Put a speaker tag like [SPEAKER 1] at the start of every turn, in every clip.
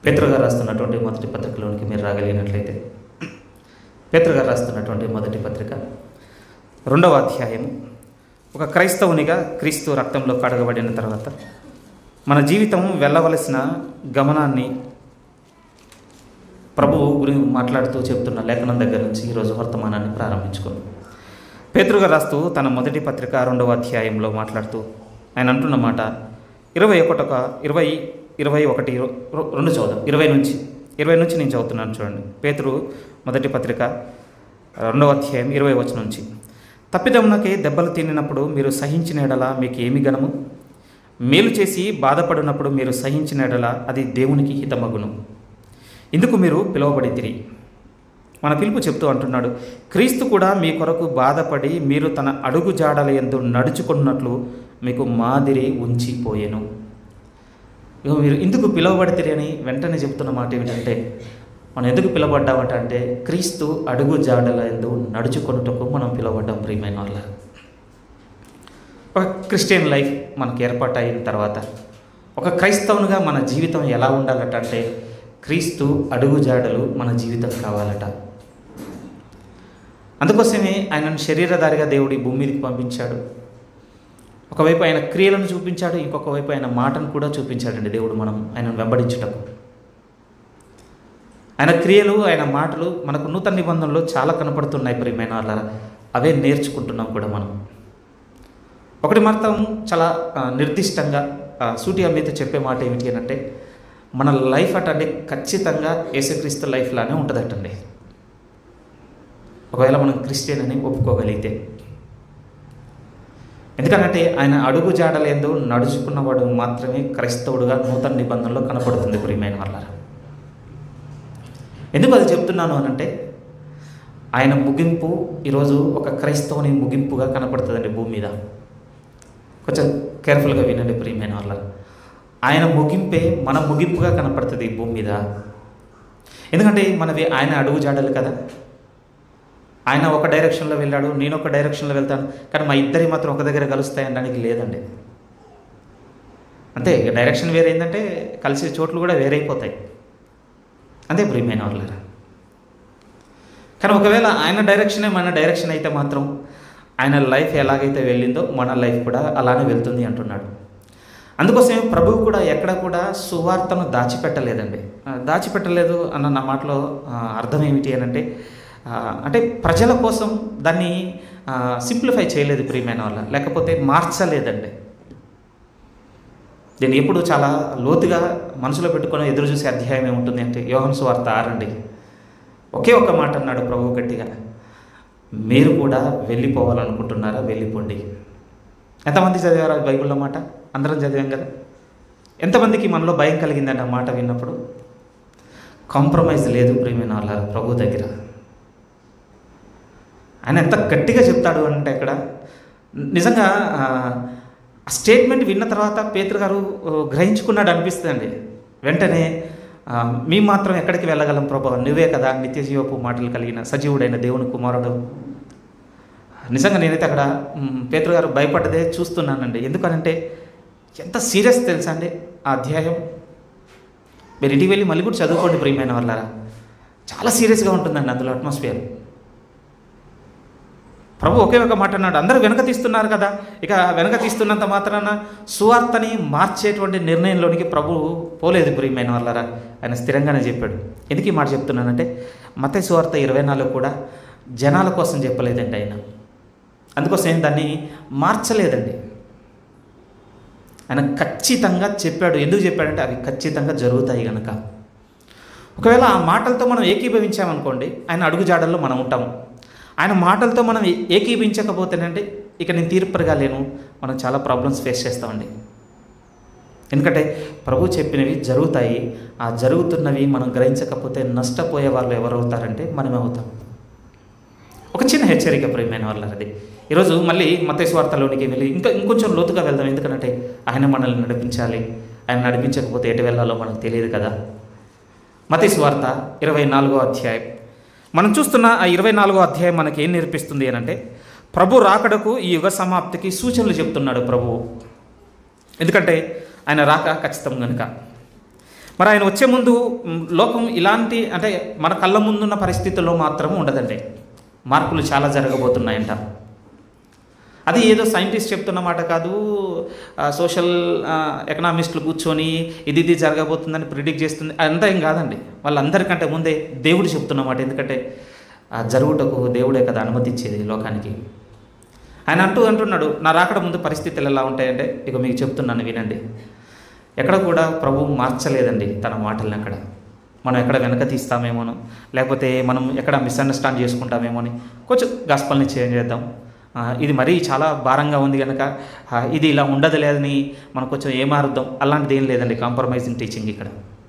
[SPEAKER 1] పేతురు గారు రాస్తున్నటువంటి మొదటి పత్రికలోనికి మీరు రాగలిగినట్లయితే పేతురు గారు రాస్తున్నటువంటి మొదటి పత్రిక రెండవ అధ్యాయం ఒక క్రైస్తవునిగా క్రీస్తు రక్తంలో కడగబడిన తర్వాత మన జీవితం వెళ్ళవలసిన గమనాన్ని ప్రభువు గురించి మాట్లాడుతూ చెప్తున్న లేఖనం దగ్గర నుంచి ఈరోజు వర్తమానాన్ని ప్రారంభించుకుందాం పేతురుగా రాస్తూ తన మొదటి పత్రిక రెండవ అధ్యాయంలో మాట్లాడుతూ ఆయన అంటున్న మాట ఇరవై ఒకటొక ఇరవై ఇరవై ఒకటి రె- రెండు చదువు ఇరవై నుంచి ఇరవై నుంచి నేను చదువుతున్నాను చూడండి పేతురు మొదటి పత్రిక రెండవ అధ్యాయం ఇరవై వచనం నుంచి తప్పిదమునకే దెబ్బలు తినినప్పుడు మీరు సహించిన ఎడల మీకు ఏమి గణము మేలు చేసి బాధపడినప్పుడు మీరు సహించిన ఎడల అది దేవునికి హితమగును ఇందుకు మీరు పిలువబడితిరి మన పిలుపు చెప్తూ అంటున్నాడు క్రీస్తు కూడా మీ కొరకు బాధపడి మీరు తన అడుగు జాడల ఎందు నడుచుకున్నట్లు మీకు మాదిరి ఉంచిపోయెను ఇగో మీరు ఎందుకు పిలువబడితిరి అని వెంటనే చెప్తున్న మాట ఏమిటంటే మనం ఎందుకు పిలువబడ్డామట అంటే క్రీస్తు అడుగు జాడల ఎందు నడుచుకొనుటకు మనం పిలువబడ్డాం ప్రియమైన వాళ్ళ ఒక క్రిస్టియన్ లైఫ్ మనకు ఏర్పాటు అయిన తర్వాత ఒక క్రైస్తవునిగా మన జీవితం ఎలా ఉండాలట అంటే క్రీస్తు అడుగు జాడలు మన జీవితం కావాలట అందుకోసమే ఆయనను శరీరధారిగా దేవుడి భూమి మీదకి పంపించాడు ఒకవైపు ఆయన క్రియలను చూపించాడు ఇంకొక వైపు ఆయన మాటను కూడా చూపించాడండి దేవుడు మనం ఆయనను వెంబడించుటకు ఆయన క్రియలు ఆయన మాటలు మనకు నూతన నిబంధనలు చాలా కనపడుతున్నాయి ప్రియమైన వాళ్ళ అవే నేర్చుకుంటున్నాం కూడా మనం ఒకటి మాత్రం చాలా ఆ, నిర్దిష్టంగా ఆ, సూటిగా మీతో చెప్పే మాట ఏమిటి అని అంటే మన లైఫ్ అటండి ఖచ్చితంగా యేసుక్రీస్తు లైఫ్ లానే ఉంటుందటండి ఒకవేళ మనం క్రిస్టియన్ అని ఒప్పుకోగలిగితే ఎందుకంటే ఆయన అడుగు జాడలేందు నడుచుకున్నవాడు మాత్రమే క్రైస్తవుడుగా నూతన నిబంధనలో కనపడుతుంది ప్రియమైన వాళ్ళ ఎందుకు అది చెప్తున్నాను అనంటే ఆయన ముగింపు ఈరోజు ఒక క్రైస్తవుని ముగింపుగా కనపడుతుందండి భూమి మీద కొంచెం కేర్ఫుల్గా వినండి ప్రియమైన వాళ్ళ ఆయన ముగింపే మన ముగింపుగా కనపడుతుంది ఈ భూమి మీద ఎందుకంటే మనవి ఆయన అడుగు జాడలు కదా ఆయన ఒక డైరెక్షన్లో వెళ్ళాడు నేను ఒక డైరెక్షన్లో వెళ్తాను కానీ మా ఇద్దరి మాత్రం ఒక దగ్గర కలుస్తాయి అనడానికి లేదండి అంతే ఇక డైరెక్షన్ వేరే ఏంటంటే కలిసే చోట్లు కూడా వేరైపోతాయి అంతే ప్రియమైన వాళ్ళరా కానీ ఒకవేళ ఆయన డైరెక్షనే మన డైరెక్షన్ అయితే మాత్రం ఆయన లైఫ్ ఎలాగైతే వెళ్ళిందో మన లైఫ్ కూడా అలానే వెళ్తుంది అంటున్నాడు అందుకోసమే ప్రభువు కూడా ఎక్కడ కూడా సువార్తను దాచిపెట్టలేదండి ఆ, దాచిపెట్టలేదు అన్న నా మాటలో ఆ, అర్థం ఏమిటి అని అంటే ఆ, అంటే ప్రజల కోసం దాన్ని సింప్లిఫై చేయలేదు ప్రియమైన వాళ్ళ లేకపోతే మార్చలేదండి దీన్ని ఎప్పుడు చాలా లోతుగా మనసులో పెట్టుకొని ఎదురు చూసే అధ్యాయం ఏముంటుంది అంటే యోహన్ సువార్త ఆరండి ఒకే ఒక్క మాట అన్నాడు ప్రభు గట్టిగా మీరు కూడా వెళ్ళిపోవాలనుకుంటున్నారా వెళ్ళిపోండి ఎంతమంది చదివారా బైబిల్లో మాట అందరం చదివాం కదా ఎంతమందికి మనలో భయం కలిగిందండి ఆ మాట విన్నప్పుడు కాంప్రమైజ్ లేదు ప్రియమైన వాళ్ళ ప్రభు దగ్గర ఆయన ఎంత గట్టిగా చెప్తాడు అంటే ఇక్కడ నిజంగా ఆ, ఆ స్టేట్మెంట్ విన్న తర్వాత పేతురు గారు ఓ, గ్రహించుకున్నాడు అనిపిస్తుందండి వెంటనే ఆ, మేము మాత్రం ఎక్కడికి వెళ్ళగలం ప్రభా నువ్వే కదా నిత్య జీవపు మాటలు కలిగిన సజీవుడైన దేవుని కుమారుడు నిజంగా నేనైతే అక్కడ మ్, పేతురు గారు భయపడ్డదే చూస్తున్నానండి ఎందుకనంటే ఎంత సీరియస్ తెలుసా అండి ఆ అధ్యాయం మీరు ఇంటికి వెళ్ళి మళ్ళీ కూడా చదువుకోండి ప్రియమైన వాళ్ళారా చాలా సీరియస్గా ఉంటుందండి అందులో అట్మాస్ఫియర్ ప్రభు ఒకే ఒక మాట అన్నాడు అందరూ వెనక తీస్తున్నారు కదా ఇక వెనక తీస్తున్నంత మాత్రాన సువార్తని మార్చేటువంటి నిర్ణయంలోనికి ప్రభు పోలేదు ప్రియమైన వాళ్ళరా ఆయన స్థిరంగానే చెప్పాడు ఎందుకు ఈ మాట చెప్తున్నానంటే మత సువార్త ఇరవై నాలుగు కూడా జనాల కోసం చెప్పలేదండి ఆయన అందుకోసం దాన్ని మార్చలేదండి ఆయన ఖచ్చితంగా చెప్పాడు ఎందుకు చెప్పాడంటే అవి ఖచ్చితంగా జరుగుతాయి కనుక ఒకవేళ ఆ మాటలతో మనం ఏకీభవించామనుకోండి ఆయన అడుగుజాడల్లో మనం ఉంటాము ఆయన మాటలతో మనం ఏ- ఏకీభవించకపోతేనంటే ఇక నేను తీర్పరగా లేను మనం చాలా ప్రాబ్లమ్స్ ఫేస్ చేస్తామండి ఎందుకంటే ప్రభు చెప్పినవి జరుగుతాయి ఆ జరుగుతున్నవి మనం గ్రహించకపోతే నష్టపోయే వాళ్ళు ఎవరు అవుతారంటే మనమే అవుతాం ఒక చిన్న హెచ్చరిక ప్రియమైన వాళ్ళ అది ఈరోజు మళ్ళీ మతేశ్వార్తలోనికి వెళ్ళి ఇంకా ఇంకొంచెం లోతుగా వెళ్దాం ఎందుకంటే ఆయన మనల్ని నడిపించాలి ఆయన నడిపించకపోతే ఎటు వెళ్ళాలో మనకు తెలియదు కదా మతేశ్వార్త ఇరవై నాలుగో అధ్యాయం మనం చూస్తున్న ఆ ఇరవై నాలుగో అధ్యాయం మనకి ఏం నేర్పిస్తుంది అని అంటే ప్రభు రాకడకు ఈ యుగ సమాప్తికి సూచనలు చెప్తున్నాడు ప్రభువు ఎందుకంటే ఆయన రాక ఖచ్చితం కనుక మరి ఆయన వచ్చే ముందు మ్, లోకం ఇలాంటి అంటే మన కళ్ళ ముందున్న పరిస్థితుల్లో మాత్రం ఉండదండి మార్పులు చాలా జరగబోతున్నాయంట అది ఏదో సైంటిస్ట్ చెప్తున్న మాట కాదు ఆ, సోషల్ ఆ, ఎకనామిస్టులు కూర్చొని ఇది ఇది జరగబోతుందని ప్రిడిక్ట్ చేస్తుంది అంతా ఏం కాదండి వాళ్ళందరికంటే ముందే దేవుడు చెప్తున్నమాట ఎందుకంటే ఆ జరుగుటకు దేవుడే కదా అనుమతి ఇచ్చేది లోకానికి ఆయన అంటూ అంటున్నాడు నా రాకడ ముందు పరిస్థితులు ఎలా ఉంటాయంటే ఇక మీకు చెప్తున్నాను వినండి ఎక్కడ కూడా ప్రభు మార్చలేదండి తన మాటల్ని అక్కడ మనం ఎక్కడ వెనక తీస్తామేమోనో లేకపోతే మనం ఎక్కడ మిస్అండర్స్టాండ్ చేసుకుంటామేమో అని కొంచెం గాస్పల్ని చేంజ్ చేద్దాం ఆ, ఇది మరీ చాలా భారంగా ఉంది కనుక ఆ, ఇది ఇలా ఉండదు లేదని మనం కొంచెం ఏమారుద్దాం అలాంటిది ఏం లేదండి కాంప్రమైజింగ్ టీచింగ్ ఇక్కడ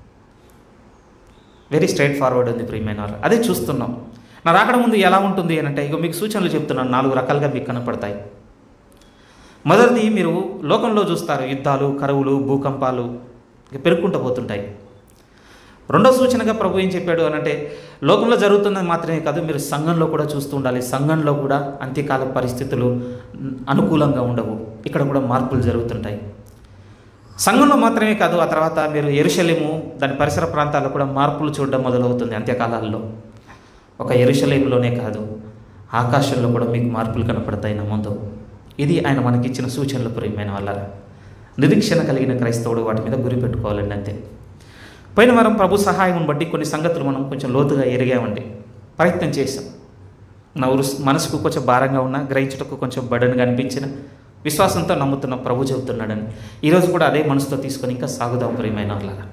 [SPEAKER 1] వెరీ స్ట్రైట్ ఫార్వర్డ్ ఉంది ప్రియమైన వాళ్ళు అదే చూస్తున్నాం నా రాకడ ముందు ఎలా ఉంటుంది అని అంటే ఇక మీకు సూచనలు చెప్తున్నాను నాలుగు రకాలుగా మీకు కనపడతాయి మొదటిది మీరు లోకంలో చూస్తారు యుద్ధాలు కరువులు భూకంపాలు ఇక పెరుగుకుంటూ పోతుంటాయి రెండో సూచనగా ప్రభు ఏం చెప్పాడు అని అంటే లోకంలో జరుగుతున్నది మాత్రమే కాదు మీరు సంఘంలో కూడా చూస్తూ ఉండాలి సంఘంలో కూడా అంత్యకాల పరిస్థితులు అనుకూలంగా ఉండవు ఇక్కడ కూడా మార్పులు జరుగుతుంటాయి సంఘంలో మాత్రమే కాదు ఆ తర్వాత మీరు ఎరుషలేము దాని పరిసర ప్రాంతాల్లో కూడా మార్పులు చూడడం మొదలవుతుంది అంత్యకాలాల్లో ఒక ఎరుషలేములోనే కాదు ఆకాశంలో కూడా మీకు మార్పులు కనపడతాయి నా ముందు ఇది ఆయన మనకిచ్చిన సూచనలు ప్రియమైన వాళ్ళ నిరీక్షణ కలిగిన క్రైస్తవుడు వాటి మీద గురి పెట్టుకోవాలండి అంతే పోయిన వారం ప్రభు సహాయం బట్టి కొన్ని సంగతులు మనం కొంచెం లోతుగా ఎరిగామండి ప్రయత్నం చేశాం నా ఉరు మనసుకు కొంచెం భారంగా ఉన్న గ్రహించుటకు కొంచెం బడన్గా అనిపించిన విశ్వాసంతో నమ్ముతున్న ప్రభు చెబుతున్నాడని ఈరోజు కూడా అదే మనసుతో తీసుకొని ఇంకా సాగుదాం ప్రియమైన వాళ్ళగా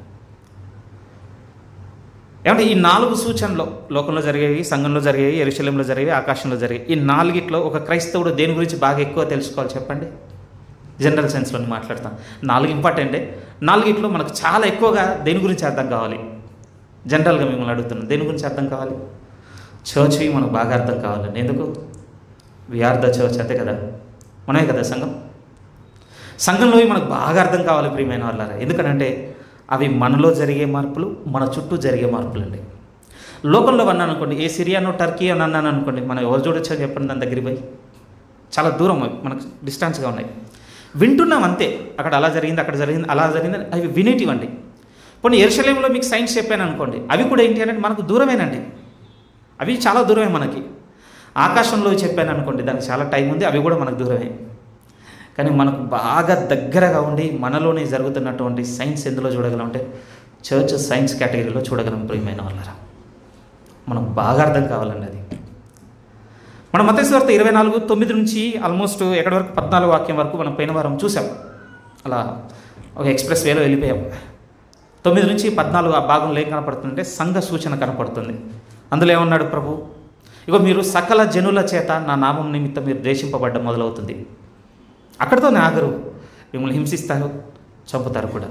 [SPEAKER 1] ఏమంటే ఈ నాలుగు సూచనలు లోకంలో జరిగేవి సంఘంలో జరిగేవి ఎరుశలంలో జరిగేవి ఆకాశంలో జరిగేవి ఈ నాలుగిట్లో ఒక క్రైస్తవుడు దేని గురించి బాగా ఎక్కువ తెలుసుకోవాలి చెప్పండి జనరల్ సెన్స్లో మాట్లాడతాం నాలుగు ఇంపార్టెంటే నాలుగిట్లో మనకు చాలా ఎక్కువగా దేని గురించి అర్థం కావాలి జనరల్గా మిమ్మల్ని అడుగుతున్నాను దేని గురించి అర్థం కావాలి చర్చ్వి మనకు బాగా అర్థం కావాలండి ఎందుకు విఆర్ ద చర్చ్ అంతే కదా మనమే కదా సంఘం సంఘంలోవి మనకు బాగా అర్థం కావాలి ప్రియమైన వాళ్ళారా ఎందుకనంటే అవి మనలో జరిగే మార్పులు మన చుట్టూ జరిగే మార్పులు అండి లోకంలో అన్నాను అనుకోండి ఏ సిరియానో టర్కీ అని అన్నాను అనుకోండి మనం ఎవరు చూడొచ్చు అని చెప్పండి దాని దగ్గరికి పోయి చాలా దూరం అవి మనకు డిస్టెన్స్గా ఉన్నాయి వింటున్నాం అంతే అక్కడ అలా జరిగింది అక్కడ జరిగింది అలా జరిగింది అని అవి వినేటివండి కొన్ని ఎరుశలేంలో మీకు సైన్స్ చెప్పాను అనుకోండి అవి కూడా ఏంటి అంటే మనకు దూరమేనండి అవి చాలా దూరమే మనకి ఆకాశంలో చెప్పాను అనుకోండి దానికి చాలా టైం ఉంది అవి కూడా మనకు దూరమే కానీ మనకు బాగా దగ్గరగా ఉండి మనలోనే జరుగుతున్నటువంటి సైన్స్ ఎందులో చూడగలం అంటే చర్చ్ సైన్స్ కేటగిరీలో చూడగలం ప్రియమైన వాళ్ళరా మనకు బాగా అర్థం కావాలండి అది మన మతేశ్వార్త ఇరవై నాలుగు తొమ్మిది నుంచి ఆల్మోస్ట్ ఎక్కడి వరకు పద్నాలుగు వాక్యం వరకు మనం పోయిన వారం చూసాం అలా ఒక ఎక్స్ప్రెస్ వేలో వెళ్ళిపోయాం తొమ్మిది నుంచి పద్నాలుగు ఆ భాగంలో ఏం కనపడుతుందంటే సంఘ సూచన కనపడుతుంది అందులో ఏమన్నాడు ప్రభు ఇగో మీరు సకల జనుల చేత నా నామం నిమిత్తం మీరు ద్వేషింపబడ్డం మొదలవుతుంది అక్కడితో ఆగరు మిమ్మల్ని హింసిస్తారు చంపుతారు కూడా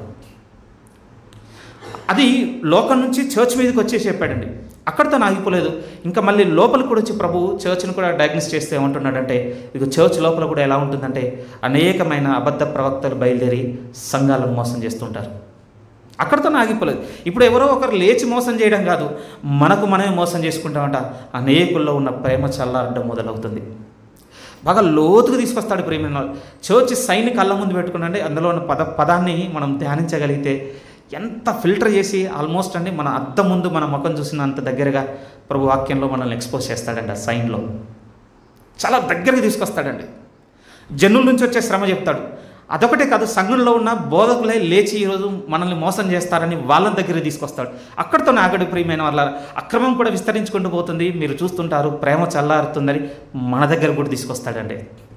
[SPEAKER 1] అది లోకం నుంచి చర్చ్ మీదకి వచ్చేసి చెప్పాడండి అక్కడితో ఆగిపోలేదు ఇంకా మళ్ళీ లోపలికి కూడా వచ్చి ప్రభు చర్చ్ను కూడా డయాగ్నోస్ చేస్తే ఏమంటున్నాడంటే ఇక చర్చ్ లోపల కూడా ఎలా ఉంటుందంటే అనేకమైన అబద్ధ ప్రవక్తలు బయలుదేరి సంఘాలను మోసం చేస్తుంటారు అక్కడితో ఆగిపోలేదు ఇప్పుడు ఎవరో ఒకరు లేచి మోసం చేయడం కాదు మనకు మనమే మోసం చేసుకుంటామంట అనేకుల్లో ఉన్న ప్రేమ చల్లారడం మొదలవుతుంది బాగా లోతుగా తీసుకొస్తాడు ప్రేమ చర్చ్ సైన్ కళ్ళ ముందు పెట్టుకునండి అందులో ఉన్న పద పదాన్ని మనం ధ్యానించగలిగితే ఎంత ఫిల్టర్ చేసి ఆల్మోస్ట్ అండి మన అద్దం ముందు మన ముఖం చూసినంత దగ్గరగా ప్రభు వాక్యంలో మనల్ని ఎక్స్పోజ్ చేస్తాడండి ఆ సైన్లో చాలా దగ్గరికి తీసుకొస్తాడండి జనుల నుంచి వచ్చే శ్రమ చెప్తాడు అదొకటే కాదు సంఘంలో ఉన్న బోధకులే లేచి ఈరోజు మనల్ని మోసం చేస్తారని వాళ్ళ దగ్గర తీసుకొస్తాడు అక్కడితో ఆగడు ప్రియమైన వాళ్ళ అక్రమం కూడా విస్తరించుకుంటూ పోతుంది మీరు చూస్తుంటారు ప్రేమ చల్లారుతుందని మన దగ్గర కూడా తీసుకొస్తాడండి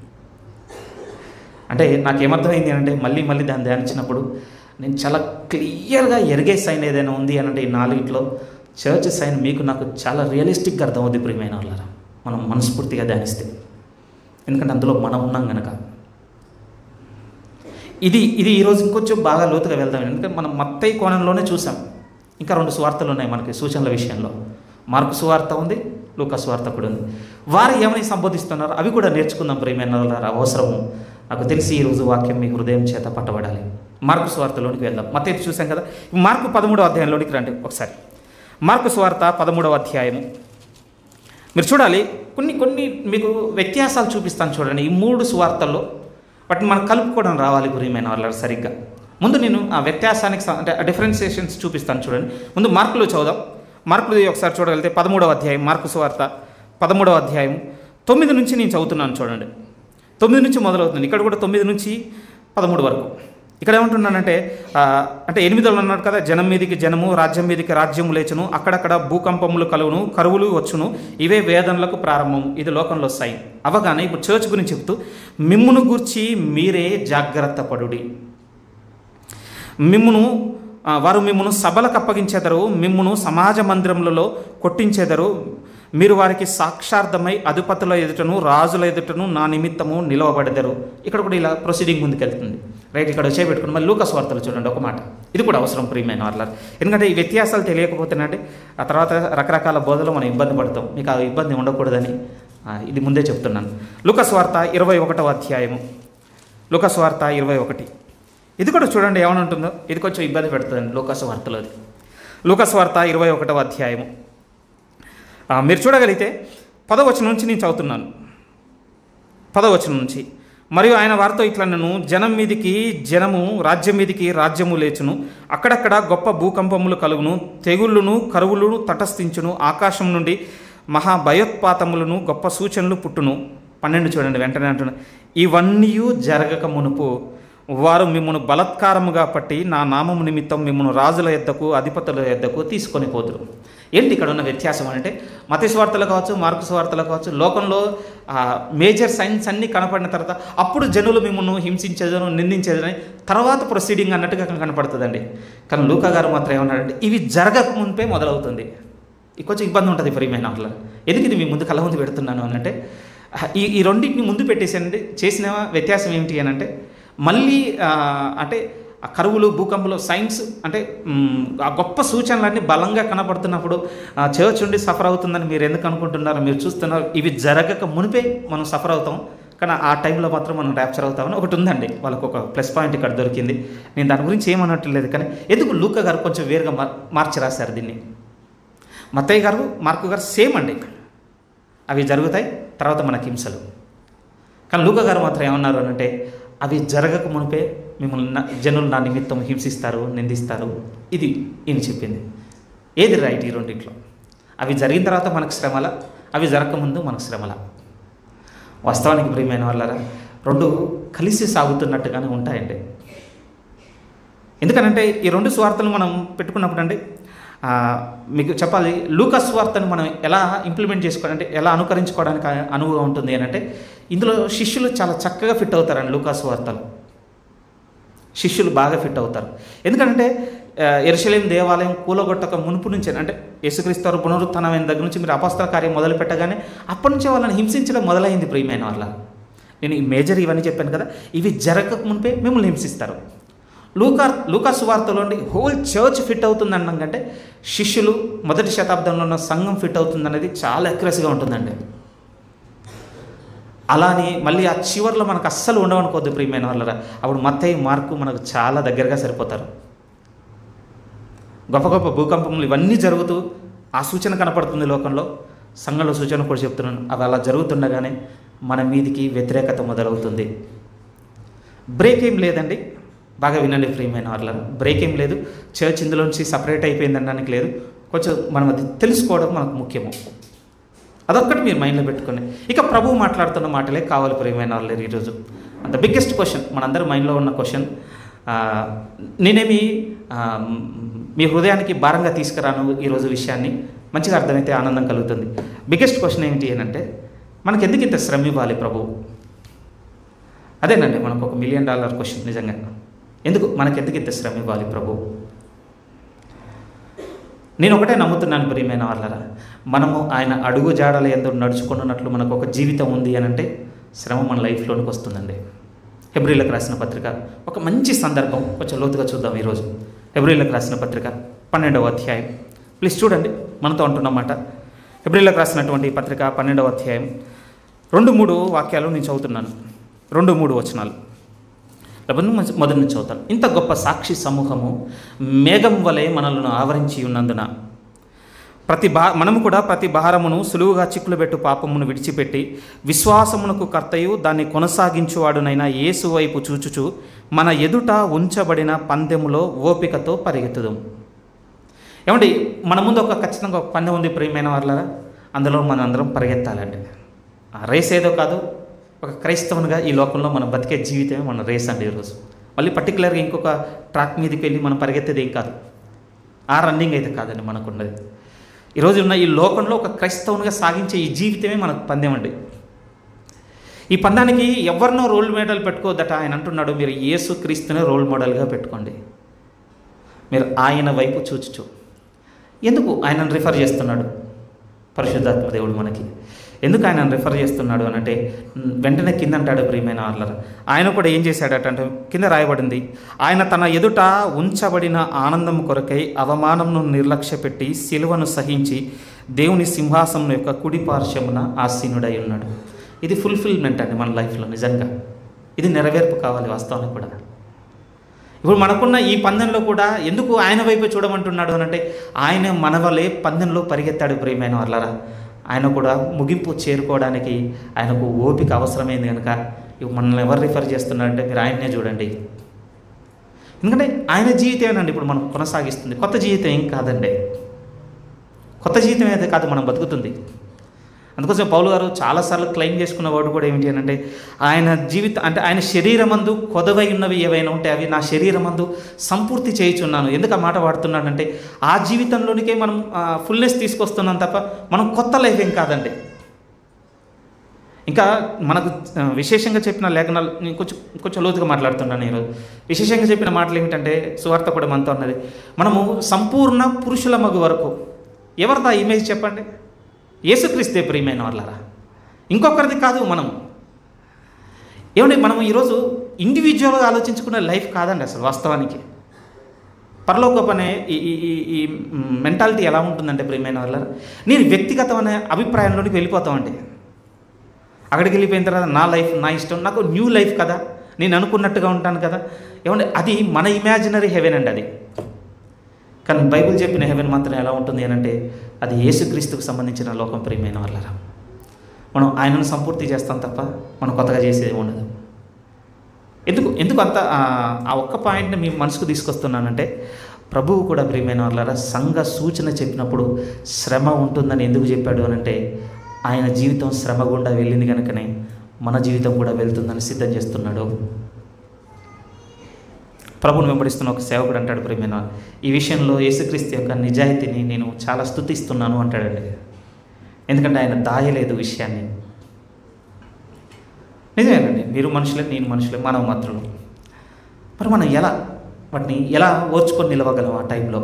[SPEAKER 1] అంటే నాకేమర్థమైంది అంటే మళ్ళీ మళ్ళీ దాన్ని ధ్యానించినప్పుడు నేను చాలా క్లియర్గా ఎరిగే సైన్ ఏదైనా ఉంది అని అంటే ఈ నాలుగిట్లో చర్చ్ సైన్ మీకు నాకు చాలా రియలిస్టిక్గా అర్థమవుద్ది ప్రియమైన వాళ్ళరా మనం మనస్ఫూర్తిగా ధ్యానిస్తే ఎందుకంటే అందులో మనం ఉన్నాం కనుక ఇది ఇది ఈరోజు ఇంకొంచెం బాగా లోతుగా వెళ్దాం ఎందుకంటే మనం మత్తయి కోణంలోనే చూసాం ఇంకా రెండు సువార్తలు ఉన్నాయి మనకి సూచనల విషయంలో మార్కు సువార్త ఉంది లూకా సువార్త కూడా ఉంది వారు ఏమని సంబోధిస్తున్నారు అవి కూడా నేర్చుకుందాం ప్రియమైన వాళ్ళారా అవసరము నాకు తెలిసి ఈరోజు వాక్యం మీ హృదయం చేత పట్టబడాలి మార్కు సువార్తలోనికి వెళ్దాం మత్తయి చూసాం కదా మార్కు పదమూడవ అధ్యాయంలోనికి రండి ఒకసారి మార్కు సువార్త పదమూడవ అధ్యాయము మీరు చూడాలి కొన్ని కొన్ని మీకు వ్యత్యాసాలు చూపిస్తాను చూడండి ఈ మూడు సువార్తల్లో వాటిని మనం కలుపుకోవడం రావాలి ప్రియమైన వాళ్ళ సరిగ్గా ముందు నేను ఆ వ్యత్యాసానికి స- అంటే డిఫరెన్సియేషన్స్ చూపిస్తాను చూడండి ముందు మార్కులు చదువుదాం మార్కులు ఒకసారి చూడగలిగితే పదమూడవ అధ్యాయం మార్కు సువార్త పదమూడవ అధ్యాయం తొమ్మిది నుంచి నేను చదువుతున్నాను చూడండి తొమ్మిది నుంచి మొదలవుతుంది ఇక్కడ కూడా తొమ్మిది నుంచి పదమూడు వరకు ఇక్కడ ఏమంటున్నానంటే ఆ, అంటే ఎనిమిదలు అన్నాడు కదా జనం మీదికి జనము రాజ్యం మీదికి రాజ్యము లేచును అక్కడక్కడ భూకంపములు కలుగును కరువులు వచ్చును ఇవే వేదనలకు ప్రారంభం ఇది లోకంలో సైన్ అవగానే ఇప్పుడు చర్చ్ గురించి చెప్తూ మిమ్మును గూర్చి మీరే జాగ్రత్త పడుడి మిమ్మును ఆ, వారు మిమ్మును సభలకు అప్పగించెదరు మిమ్మును సమాజ మందిరములలో కొట్టించెదరు మీరు వారికి సాక్షార్థమై అధిపతుల ఎదుటను రాజుల ఎదుటను నా నిమిత్తము నిలవబడెదరు ఇక్కడ కూడా ఇలా ప్రొసీడింగ్ ముందుకెళ్తుంది రైట్ ఇక్కడ వచ్చే పెట్టుకుని మళ్ళీ లూకస్ వార్తలు చూడండి ఒక మాట ఇది కూడా అవసరం ప్రియమైన వాళ్ళ ఎందుకంటే ఈ వ్యత్యాసాలు తెలియకపోతేనంటే ఆ తర్వాత రకరకాల బోధలు మనం ఇబ్బంది పడతాం మీకు ఆ ఇబ్బంది ఉండకూడదని ఆ, ఇది ముందే చెప్తున్నాను లూకస్ వార్త ఇరవై ఒకటవ అధ్యాయము లూకస్ వార్త ఇరవై ఒకటి ఇది కూడా చూడండి ఏమని ఉంటుందో ఇది కొంచెం ఇబ్బంది పెడుతుంది లూకస్ వార్తలో అది లూకస్ వార్త ఇరవై ఒకటవ అధ్యాయము ఆ, మీరు చూడగలిగితే పదవచనం నుంచి నేను చదువుతున్నాను పదవచనం నుంచి మరియు ఆయన వారితో ఇట్లా నేను జనం మీదికి జనము రాజ్యం మీదికి రాజ్యము లేచును అక్కడక్కడ గొప్ప భూకంపములు కలుగును తెగుళ్ళును కరువులను తటస్థించును ఆకాశం నుండి మహా భయోత్పాతములను గొప్ప సూచనలు పుట్టును పన్నెండు చూడండి వెంటనే అంటున్నా ఇవన్నీ జరగక మునుపు వారు మిమ్మల్ని బలత్కారముగా పట్టి నా నామము నిమిత్తం మిమ్మల్ని రాజుల ఎద్దకు అధిపతుల ఎద్దకు తీసుకొని పోదురు ఏంటి ఇక్కడ ఉన్న వ్యత్యాసం అంటే మత స్వార్థలు కావచ్చు మార్కు స్వార్థలు కావచ్చు లోకంలో ఆ, మేజర్ సైన్స్ అన్నీ కనపడిన తర్వాత అప్పుడు జనులు మిమ్మల్ని హింసించేదను నిందించేదని తర్వాత ప్రొసీడింగ్ అన్నట్టుగా కనపడుతుందండి కానీ లూకా గారు మాత్రం ఏమన్నాడంటే ఇవి జరగక మునిపే మొదలవుతుంది ఇది కొంచెం ఇబ్బంది ఉంటుంది ప్రియమైన వాళ్ళ ఎందుకు ఇది మీ ముందు కళ్ళ ముందు పెడుతున్నాను అనంటే ఆ, ఈ ఈ రెండింటిని ముందు పెట్టేసండి చేసిన వ్యత్యాసం ఏమిటి అని అంటే మళ్ళీ ఆ, అంటే ఆ కరువులు భూకంపులు సైన్స్ అంటే మ్, ఆ గొప్ప సూచనలన్నీ బలంగా కనపడుతున్నప్పుడు ఆ, చర్చ్ ఉండి సఫర్ అవుతుందని మీరు ఎందుకు అనుకుంటున్నారు మీరు చూస్తున్నారు ఇవి జరగక మునిపే మనం సఫర్ అవుతాం కానీ ఆ టైంలో మాత్రం మనం ర్యాప్చర్ అవుతామని ఒకటి ఉందండి వాళ్ళకు ఒక ప్లస్ పాయింట్ ఇక్కడ దొరికింది నేను దాని గురించి ఏమన్నట్లేదు కానీ ఎందుకు లూకా గారు కొంచెం వేరుగా మార్- మార్చి రాశారు దీన్ని మత్తయ్య గారు మార్కు గారు సేమ్ అండి అవి జరుగుతాయి తర్వాత మనకి హింసలు కానీ లూక గారు మాత్రం ఏమన్నారు అని అంటే అవి జరగక మునిపే మిమ్మల్ని నా- జనులు నా నిమిత్తం హింసిస్తారు నిందిస్తారు ఇది ఈయన చెప్పింది ఏది రైట్ ఈ రెండిట్లో అవి జరిగిన తర్వాత మనకు శ్రమల అవి జరగకముందు మనకు శ్రమల వాస్తవానికి ప్రియమైన వాళ్ళరా రెండు కలిసి సాగుతున్నట్టుగానే ఉంటాయండి ఎందుకనంటే ఈ రెండు స్వార్థలు మనం పెట్టుకున్నప్పుడు అండి ఆ, మీకు చెప్పాలి లూకస్ స్వార్థను మనం ఎలా ఇంప్లిమెంట్ చేసుకోవాలంటే ఎలా అనుకరించుకోవడానికి అనువుగా ఉంటుంది అని అంటే ఇందులో శిష్యులు చాలా చక్కగా ఫిట్ అవుతారండి లూకాస్ వార్తలు శిష్యులు బాగా ఫిట్ అవుతారు ఎందుకంటే ఆ, ఎరుసలేం దేవాలయం కూలగొట్టక మునుపు నుంచి అంటే యేసుక్రీస్తు వారు పునరుత్థానమైన దగ్గర నుంచి మీరు అపస్తల కార్యం మొదలు పెట్టగానే అప్పటి నుంచే వాళ్ళని హింసించడం మొదలైంది ప్రియమైన వాళ్ళ నేను ఈ మేజర్ ఇవన్నీ చెప్పాను కదా ఇవి జరగక మునిపే మిమ్మల్ని హింసిస్తారు లూకా లూకా సువార్తలోని హోల్ చర్చ్ ఫిట్ అవుతుంది అన్నాం కంటే శిష్యులు మొదటి శతాబ్దంలో ఉన్న సంఘం ఫిట్ అవుతుంది అనేది చాలా అక్యురసీగా ఉంటుందండి అలాని మళ్ళీ ఆ చివర్లో మనకు అస్సలు ఉండవనుకోద్దు ప్రియమైన వాళ్ళరా అప్పుడు మత్తయ్య మార్కు మనకు చాలా దగ్గరగా సరిపోతారు గొప్ప గొప్ప భూకంపములు ఇవన్నీ జరుగుతూ ఆ సూచన కనపడుతుంది లోకంలో సంఘంలో సూచన కూడా చెప్తున్నాను అవి అలా జరుగుతుండగానే మన మీదికి వ్యతిరేకత మొదలవుతుంది బ్రేక్ ఏం లేదండి బాగా వినండి ప్రియమైన వాళ్ళ బ్రేక్ ఏం లేదు చర్చ్ ఇందులోంచి సపరేట్ అయిపోయింది అనడానికి లేదు కొంచెం మనం అది తెలుసుకోవడం మనకు ముఖ్యము అదొక్కటి మీరు మైండ్లో పెట్టుకొని ఇక ప్రభువు మాట్లాడుతున్న మాటలే కావాలి ప్రియమైన వాళ్ళు ఈరోజు అంత బిగ్గెస్ట్ క్వశ్చన్ మనందరి మైండ్లో ఉన్న క్వశ్చన్ నేనేమి ఆ, మీ హృదయానికి భారంగా తీసుకురాను ఈరోజు విషయాన్ని మంచిగా అర్థమైతే ఆనందం కలుగుతుంది బిగ్గెస్ట్ క్వశ్చన్ ఏంటి అని అంటే మనకి ఎందుకు ఇంత శ్రమ ఇవ్వాలి ప్రభువు అదేనండి మనకు ఒక మిలియన్ డాలర్ క్వశ్చన్ నిజంగా ఎందుకు మనకి ఎందుకు ఇంత శ్రమ ఇవ్వాలి ప్రభు నేను ఒకటే నమ్ముతున్నాను ప్రియమైన వాళ్ళరా మనము ఆయన అడుగు జాడల ఎందు నడుచుకున్నట్లు మనకు ఒక జీవితం ఉంది అని అంటే శ్రమ మన లైఫ్లోనికి వస్తుందండి హెబ్రిలకు రాసిన పత్రిక ఒక మంచి సందర్భం కొంచెం లోతుగా చూద్దాం ఈరోజు హెబ్రిలకు రాసిన పత్రిక పన్నెండవ అధ్యాయం ప్లీజ్ చూడండి మనతో అంటున్నమాట హెబ్రిలకు రాసినటువంటి ఈ పత్రిక పన్నెండవ అధ్యాయం రెండు మూడు వాక్యాలు నేను చదువుతున్నాను రెండు మూడు వచనాలు లేకపోతే మొదటి- మొదటి నుంచి చదువుతాను ఇంత గొప్ప సాక్షి సమూహము మేఘం వలె మనలను ఆవరించి ఉన్నందున ప్రతి భా మనము కూడా ప్రతి భారమును సులువుగా చిక్కులు పెట్టు పాపమును విడిచిపెట్టి విశ్వాసమునకు కర్తయు దాన్ని కొనసాగించువాడునైనా యేసు వైపు చూచుచు మన ఎదుట ఉంచబడిన పందెములో ఓపికతో పరిగెత్తుదాం ఏమండి మన ముందు ఒక ఖచ్చితంగా ఒక పందెం ఉంది ప్రియమైన వాళ్ళరా అందులో మనం అందరం పరిగెత్తాలండి ఆ రేస్ ఏదో కాదు ఒక క్రైస్తవునిగా ఈ లోకంలో మనం బతికే జీవితమే మన రేస్ అండి ఈరోజు మళ్ళీ పర్టికులర్గా ఇంకొక ట్రాక్ మీదకి వెళ్ళి మనం పరిగెత్తేది ఏం కాదు ఆ రన్నింగ్ అయితే కాదండి మనకున్నది ఈరోజు ఉన్న ఈ లోకంలో ఒక క్రైస్తవునిగా సాగించే ఈ జీవితమే మనకు పందెం అండి ఈ పందానికి ఎవరినో రోల్ మోడల్ పెట్టుకోవద్దట ఆయన అంటున్నాడు మీరు యేసు క్రీస్తునే రోల్ మోడల్గా పెట్టుకోండి మీరు ఆయన వైపు చూచుచు ఎందుకు ఆయనను రిఫర్ చేస్తున్నాడు పరిశుద్ధాత్మ దేవుడు మనకి ఎందుకు ఆయనను రిఫర్ చేస్తున్నాడు అని అంటే మ్, వెంటనే కింద అంటాడు ప్రియమైన వాళ్ళ ఆయన కూడా ఏం చేశాడట అంటే కింద రాయబడింది ఆయన తన ఎదుట ఉంచబడిన ఆనందం కొరకై అవమానంను నిర్లక్ష్యపెట్టి శిలువను సహించి దేవుని సింహాసనం యొక్క కుడి పార్శ్వమున ఆసీనుడై ఉన్నాడు ఇది ఫుల్ఫిల్మెంట్ అండి మన లైఫ్లో నిజంగా ఇది నెరవేర్పు కావాలి వాస్తవానికి కూడా ఇప్పుడు మనకున్న ఈ పందెంలో కూడా ఎందుకు ఆయన వైపు చూడమంటున్నాడు అని అంటే ఆయన మన వలే పందెంలో పరిగెత్తాడు ప్రియమైన వాళ్ళరా ఆయన కూడా ముగింపు చేరుకోవడానికి ఆయనకు ఓపిక అవసరమైంది కనుక ఇప్పుడు మనల్ని ఎవరు రిఫర్ చేస్తున్నారంటే మీరు ఆయన్నే చూడండి ఎందుకంటే ఆయన జీవితమేనండి ఇప్పుడు మనం కొనసాగిస్తుంది కొత్త జీవితం ఏం కాదండి కొత్త జీవితం అయితే కాదు మనం బతుకుతుంది అందుకోసం పౌలు గారు చాలాసార్లు క్లెయిమ్ చేసుకున్న వాడు కూడా ఏమిటి అని అంటే ఆయన జీవితం అంటే ఆయన శరీరమందు కొదవై ఉన్నవి ఏవైనా ఉంటే అవి నా శరీరమందు సంపూర్తి చేయుచున్నాను ఎందుకు ఆ మాట వాడుతున్నానంటే ఆ జీవితంలోనికే మనం ఫుల్నెస్ తీసుకొస్తున్నాం తప్ప మనం కొత్త లైఫ్ ఏం కాదండి ఇంకా మనకు ఆ, విశేషంగా చెప్పిన లేఖనాలు నేను కొంచెం కొంచెం లోతుగా మాట్లాడుతున్నాను ఈరోజు విశేషంగా చెప్పిన మాటలు ఏమిటంటే సువార్త కూడా మనతో ఉన్నది మనము సంపూర్ణ పురుషుల మగు వరకు ఎవరిదా ఇమేజ్ చెప్పండి యేసుక్రీస్తే ప్రియమైన వాళ్ళరా ఇంకొకరిది కాదు మనం ఏమండి మనం ఈరోజు ఇండివిజువల్గా ఆలోచించుకునే లైఫ్ కాదండి అసలు వాస్తవానికి పరలోకపు అనే ఈ ఈ ఈ ఈ మెంటాలిటీ ఎలా ఉంటుందంటే ప్రియమైన వాళ్ళ నేను వ్యక్తిగతమైన అభిప్రాయంలోనికి వెళ్ళిపోతామండి అక్కడికి వెళ్ళిపోయిన తర్వాత నా లైఫ్ నా ఇష్టం నాకు న్యూ లైఫ్ కదా నేను అనుకున్నట్టుగా ఉంటాను కదా ఏమంటే అది మన ఇమాజినరీ హెవెన్ అండి అది కానీ బైబిల్ చెప్పిన హెవెన్ మాత్రం ఎలా ఉంటుంది అని అంటే అది యేసుక్రీస్తుకు సంబంధించిన లోకం ప్రియమైన వాళ్ళరా మనం ఆయనను సంపూర్తి చేస్తాం తప్ప మనం కొత్తగా చేసేది ఉండదు ఎందుకు ఎందుకు అంత ఆ- ఆ ఒక్క పాయింట్ని మీ మనసుకు తీసుకొస్తున్నానంటే ప్రభువు కూడా ప్రియమైన వాళ్ళారా సంఘ సూచన చెప్పినప్పుడు శ్రమ ఉంటుందని ఎందుకు చెప్పాడు అని అంటే ఆయన జీవితం శ్రమ గుండా వెళ్ళింది కనుకనే మన జీవితం కూడా వెళ్తుందని సిద్ధం చేస్తున్నాడు ప్రభుని వెంబడిస్తున్న ఒక సేవకుడు అంటాడు ప్రియమైన ఈ విషయంలో యేసుక్రీస్తు యొక్క నిజాయితీని నేను చాలా స్తుతిస్తున్నాను అంటాడండి ఎందుకంటే ఆయన దాయలేదు విషయాన్ని నిజమేనండి మీరు మనుషులే నేను మనుషులే మానవ మాత్రులు మరి మనం ఎలా వాటిని ఎలా ఓర్చుకొని నిలవగలం ఆ టైంలో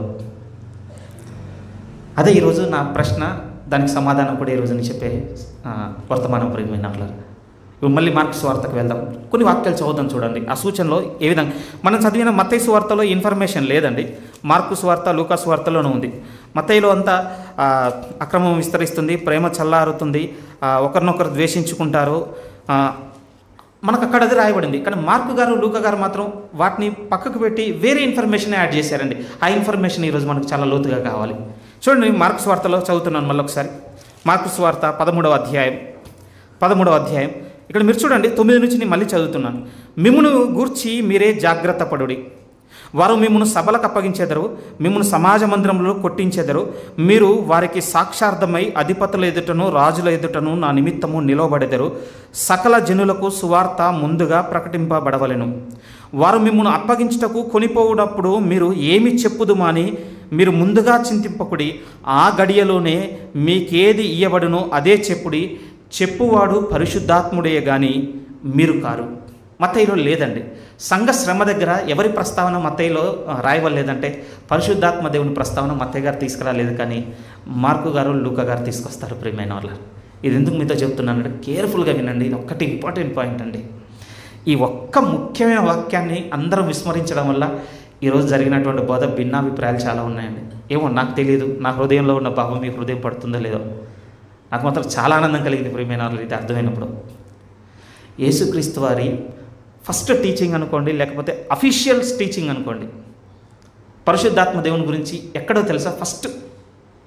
[SPEAKER 1] అదే ఈరోజు నా ప్రశ్న దానికి సమాధానం కూడా ఈరోజు నేను చెప్పే ఆ, వర్తమానం ప్రియమైన వాళ్ళ ఇప్పుడు మళ్ళీ మార్క్స్ వార్తకు వెళ్దాం కొన్ని వాక్యాలు చదువుదాం చూడండి ఆ సూచనలో ఏ విధంగా మనం చదివిన మత్తయి వార్తలో ఇన్ఫర్మేషన్ లేదండి మార్కుస్ వార్త లూకాస్ వార్తలోనూ ఉంది మత్తయిలో అంతా ఆ, అక్రమం విస్తరిస్తుంది ప్రేమ చల్లారుతుంది ఆ, ఒకరినొకరు ద్వేషించుకుంటారు ఆ, మనకు అక్కడ అది రాయబడింది కానీ మార్కు గారు లూక గారు మాత్రం వాటిని పక్కకు పెట్టి వేరే ఇన్ఫర్మేషన్ యాడ్ చేశారండి ఆ ఇన్ఫర్మేషన్ ఈరోజు మనకు చాలా లోతుగా కావాలి చూడండి మార్క్స్ వార్తలో చదువుతున్నాను మళ్ళీ ఒకసారి మార్క్స్ వార్త పదమూడవ అధ్యాయం పదమూడవ అధ్యాయం ఇక్కడ మీరు చూడండి తొమ్మిది నుంచి నేను మళ్ళీ చదువుతున్నాను మిమ్మును గూర్చి మీరే జాగ్రత్త పడుడి వారు మిమ్మల్ని సభలకు అప్పగించెదరు మిమ్మల్ని సమాజ మందిరంలో కొట్టించెదరు మీరు వారికి సాక్షార్థమై అధిపతుల ఎదుటను రాజుల ఎదుటను నా నిమిత్తము నిలవబడెదరు సకల జనులకు సువార్త ముందుగా ప్రకటింపబడవలెను వారు మిమ్మల్ని అప్పగించుటకు కొనిపోవునప్పుడు మీరు ఏమి చెప్పుదుమాని మీరు ముందుగా చింతింపకుడి ఆ గడియలోనే మీకేది ఇయ్యబడునో అదే చెప్పుడి చెప్పువాడు పరిశుద్ధాత్ముడే గాని మీరు కారు మత్తయిలో లేదండి సంఘ శ్రమ దగ్గర ఎవరి ప్రస్తావన మత్తయిలో ఆ, రాయవలేదంటే పరిశుద్ధాత్మ దేవుని ప్రస్తావన మత్తయ్య గారు తీసుకురాలేదు కానీ మార్కు గారు లూకా గారు తీసుకొస్తారు ప్రియమైన వాళ్ళ ఇది ఎందుకు మీతో చెప్తున్నానంటే కేర్ఫుల్గా వినండి ఇది ఒక్కటి ఇంపార్టెంట్ పాయింట్ అండి ఈ ఒక్క ముఖ్యమైన వాక్యాన్ని అందరం విస్మరించడం వల్ల ఈరోజు జరిగినటువంటి బోధ భిన్నాభిప్రాయాలు చాలా ఉన్నాయండి ఏమో నాకు తెలియదు నా హృదయంలో ఉన్న భావం మీ హృదయం పడుతుందో లేదో నాకు మాత్రం చాలా ఆనందం కలిగింది ప్రియమైన వాళ్ళు ఇది అర్థమైనప్పుడు యేసుక్రీస్తు వారి ఫస్ట్ టీచింగ్ అనుకోండి లేకపోతే అఫీషియల్స్ టీచింగ్ అనుకోండి పరిశుద్ధాత్మ దేవుని గురించి ఎక్కడో తెలుసా ఫస్ట్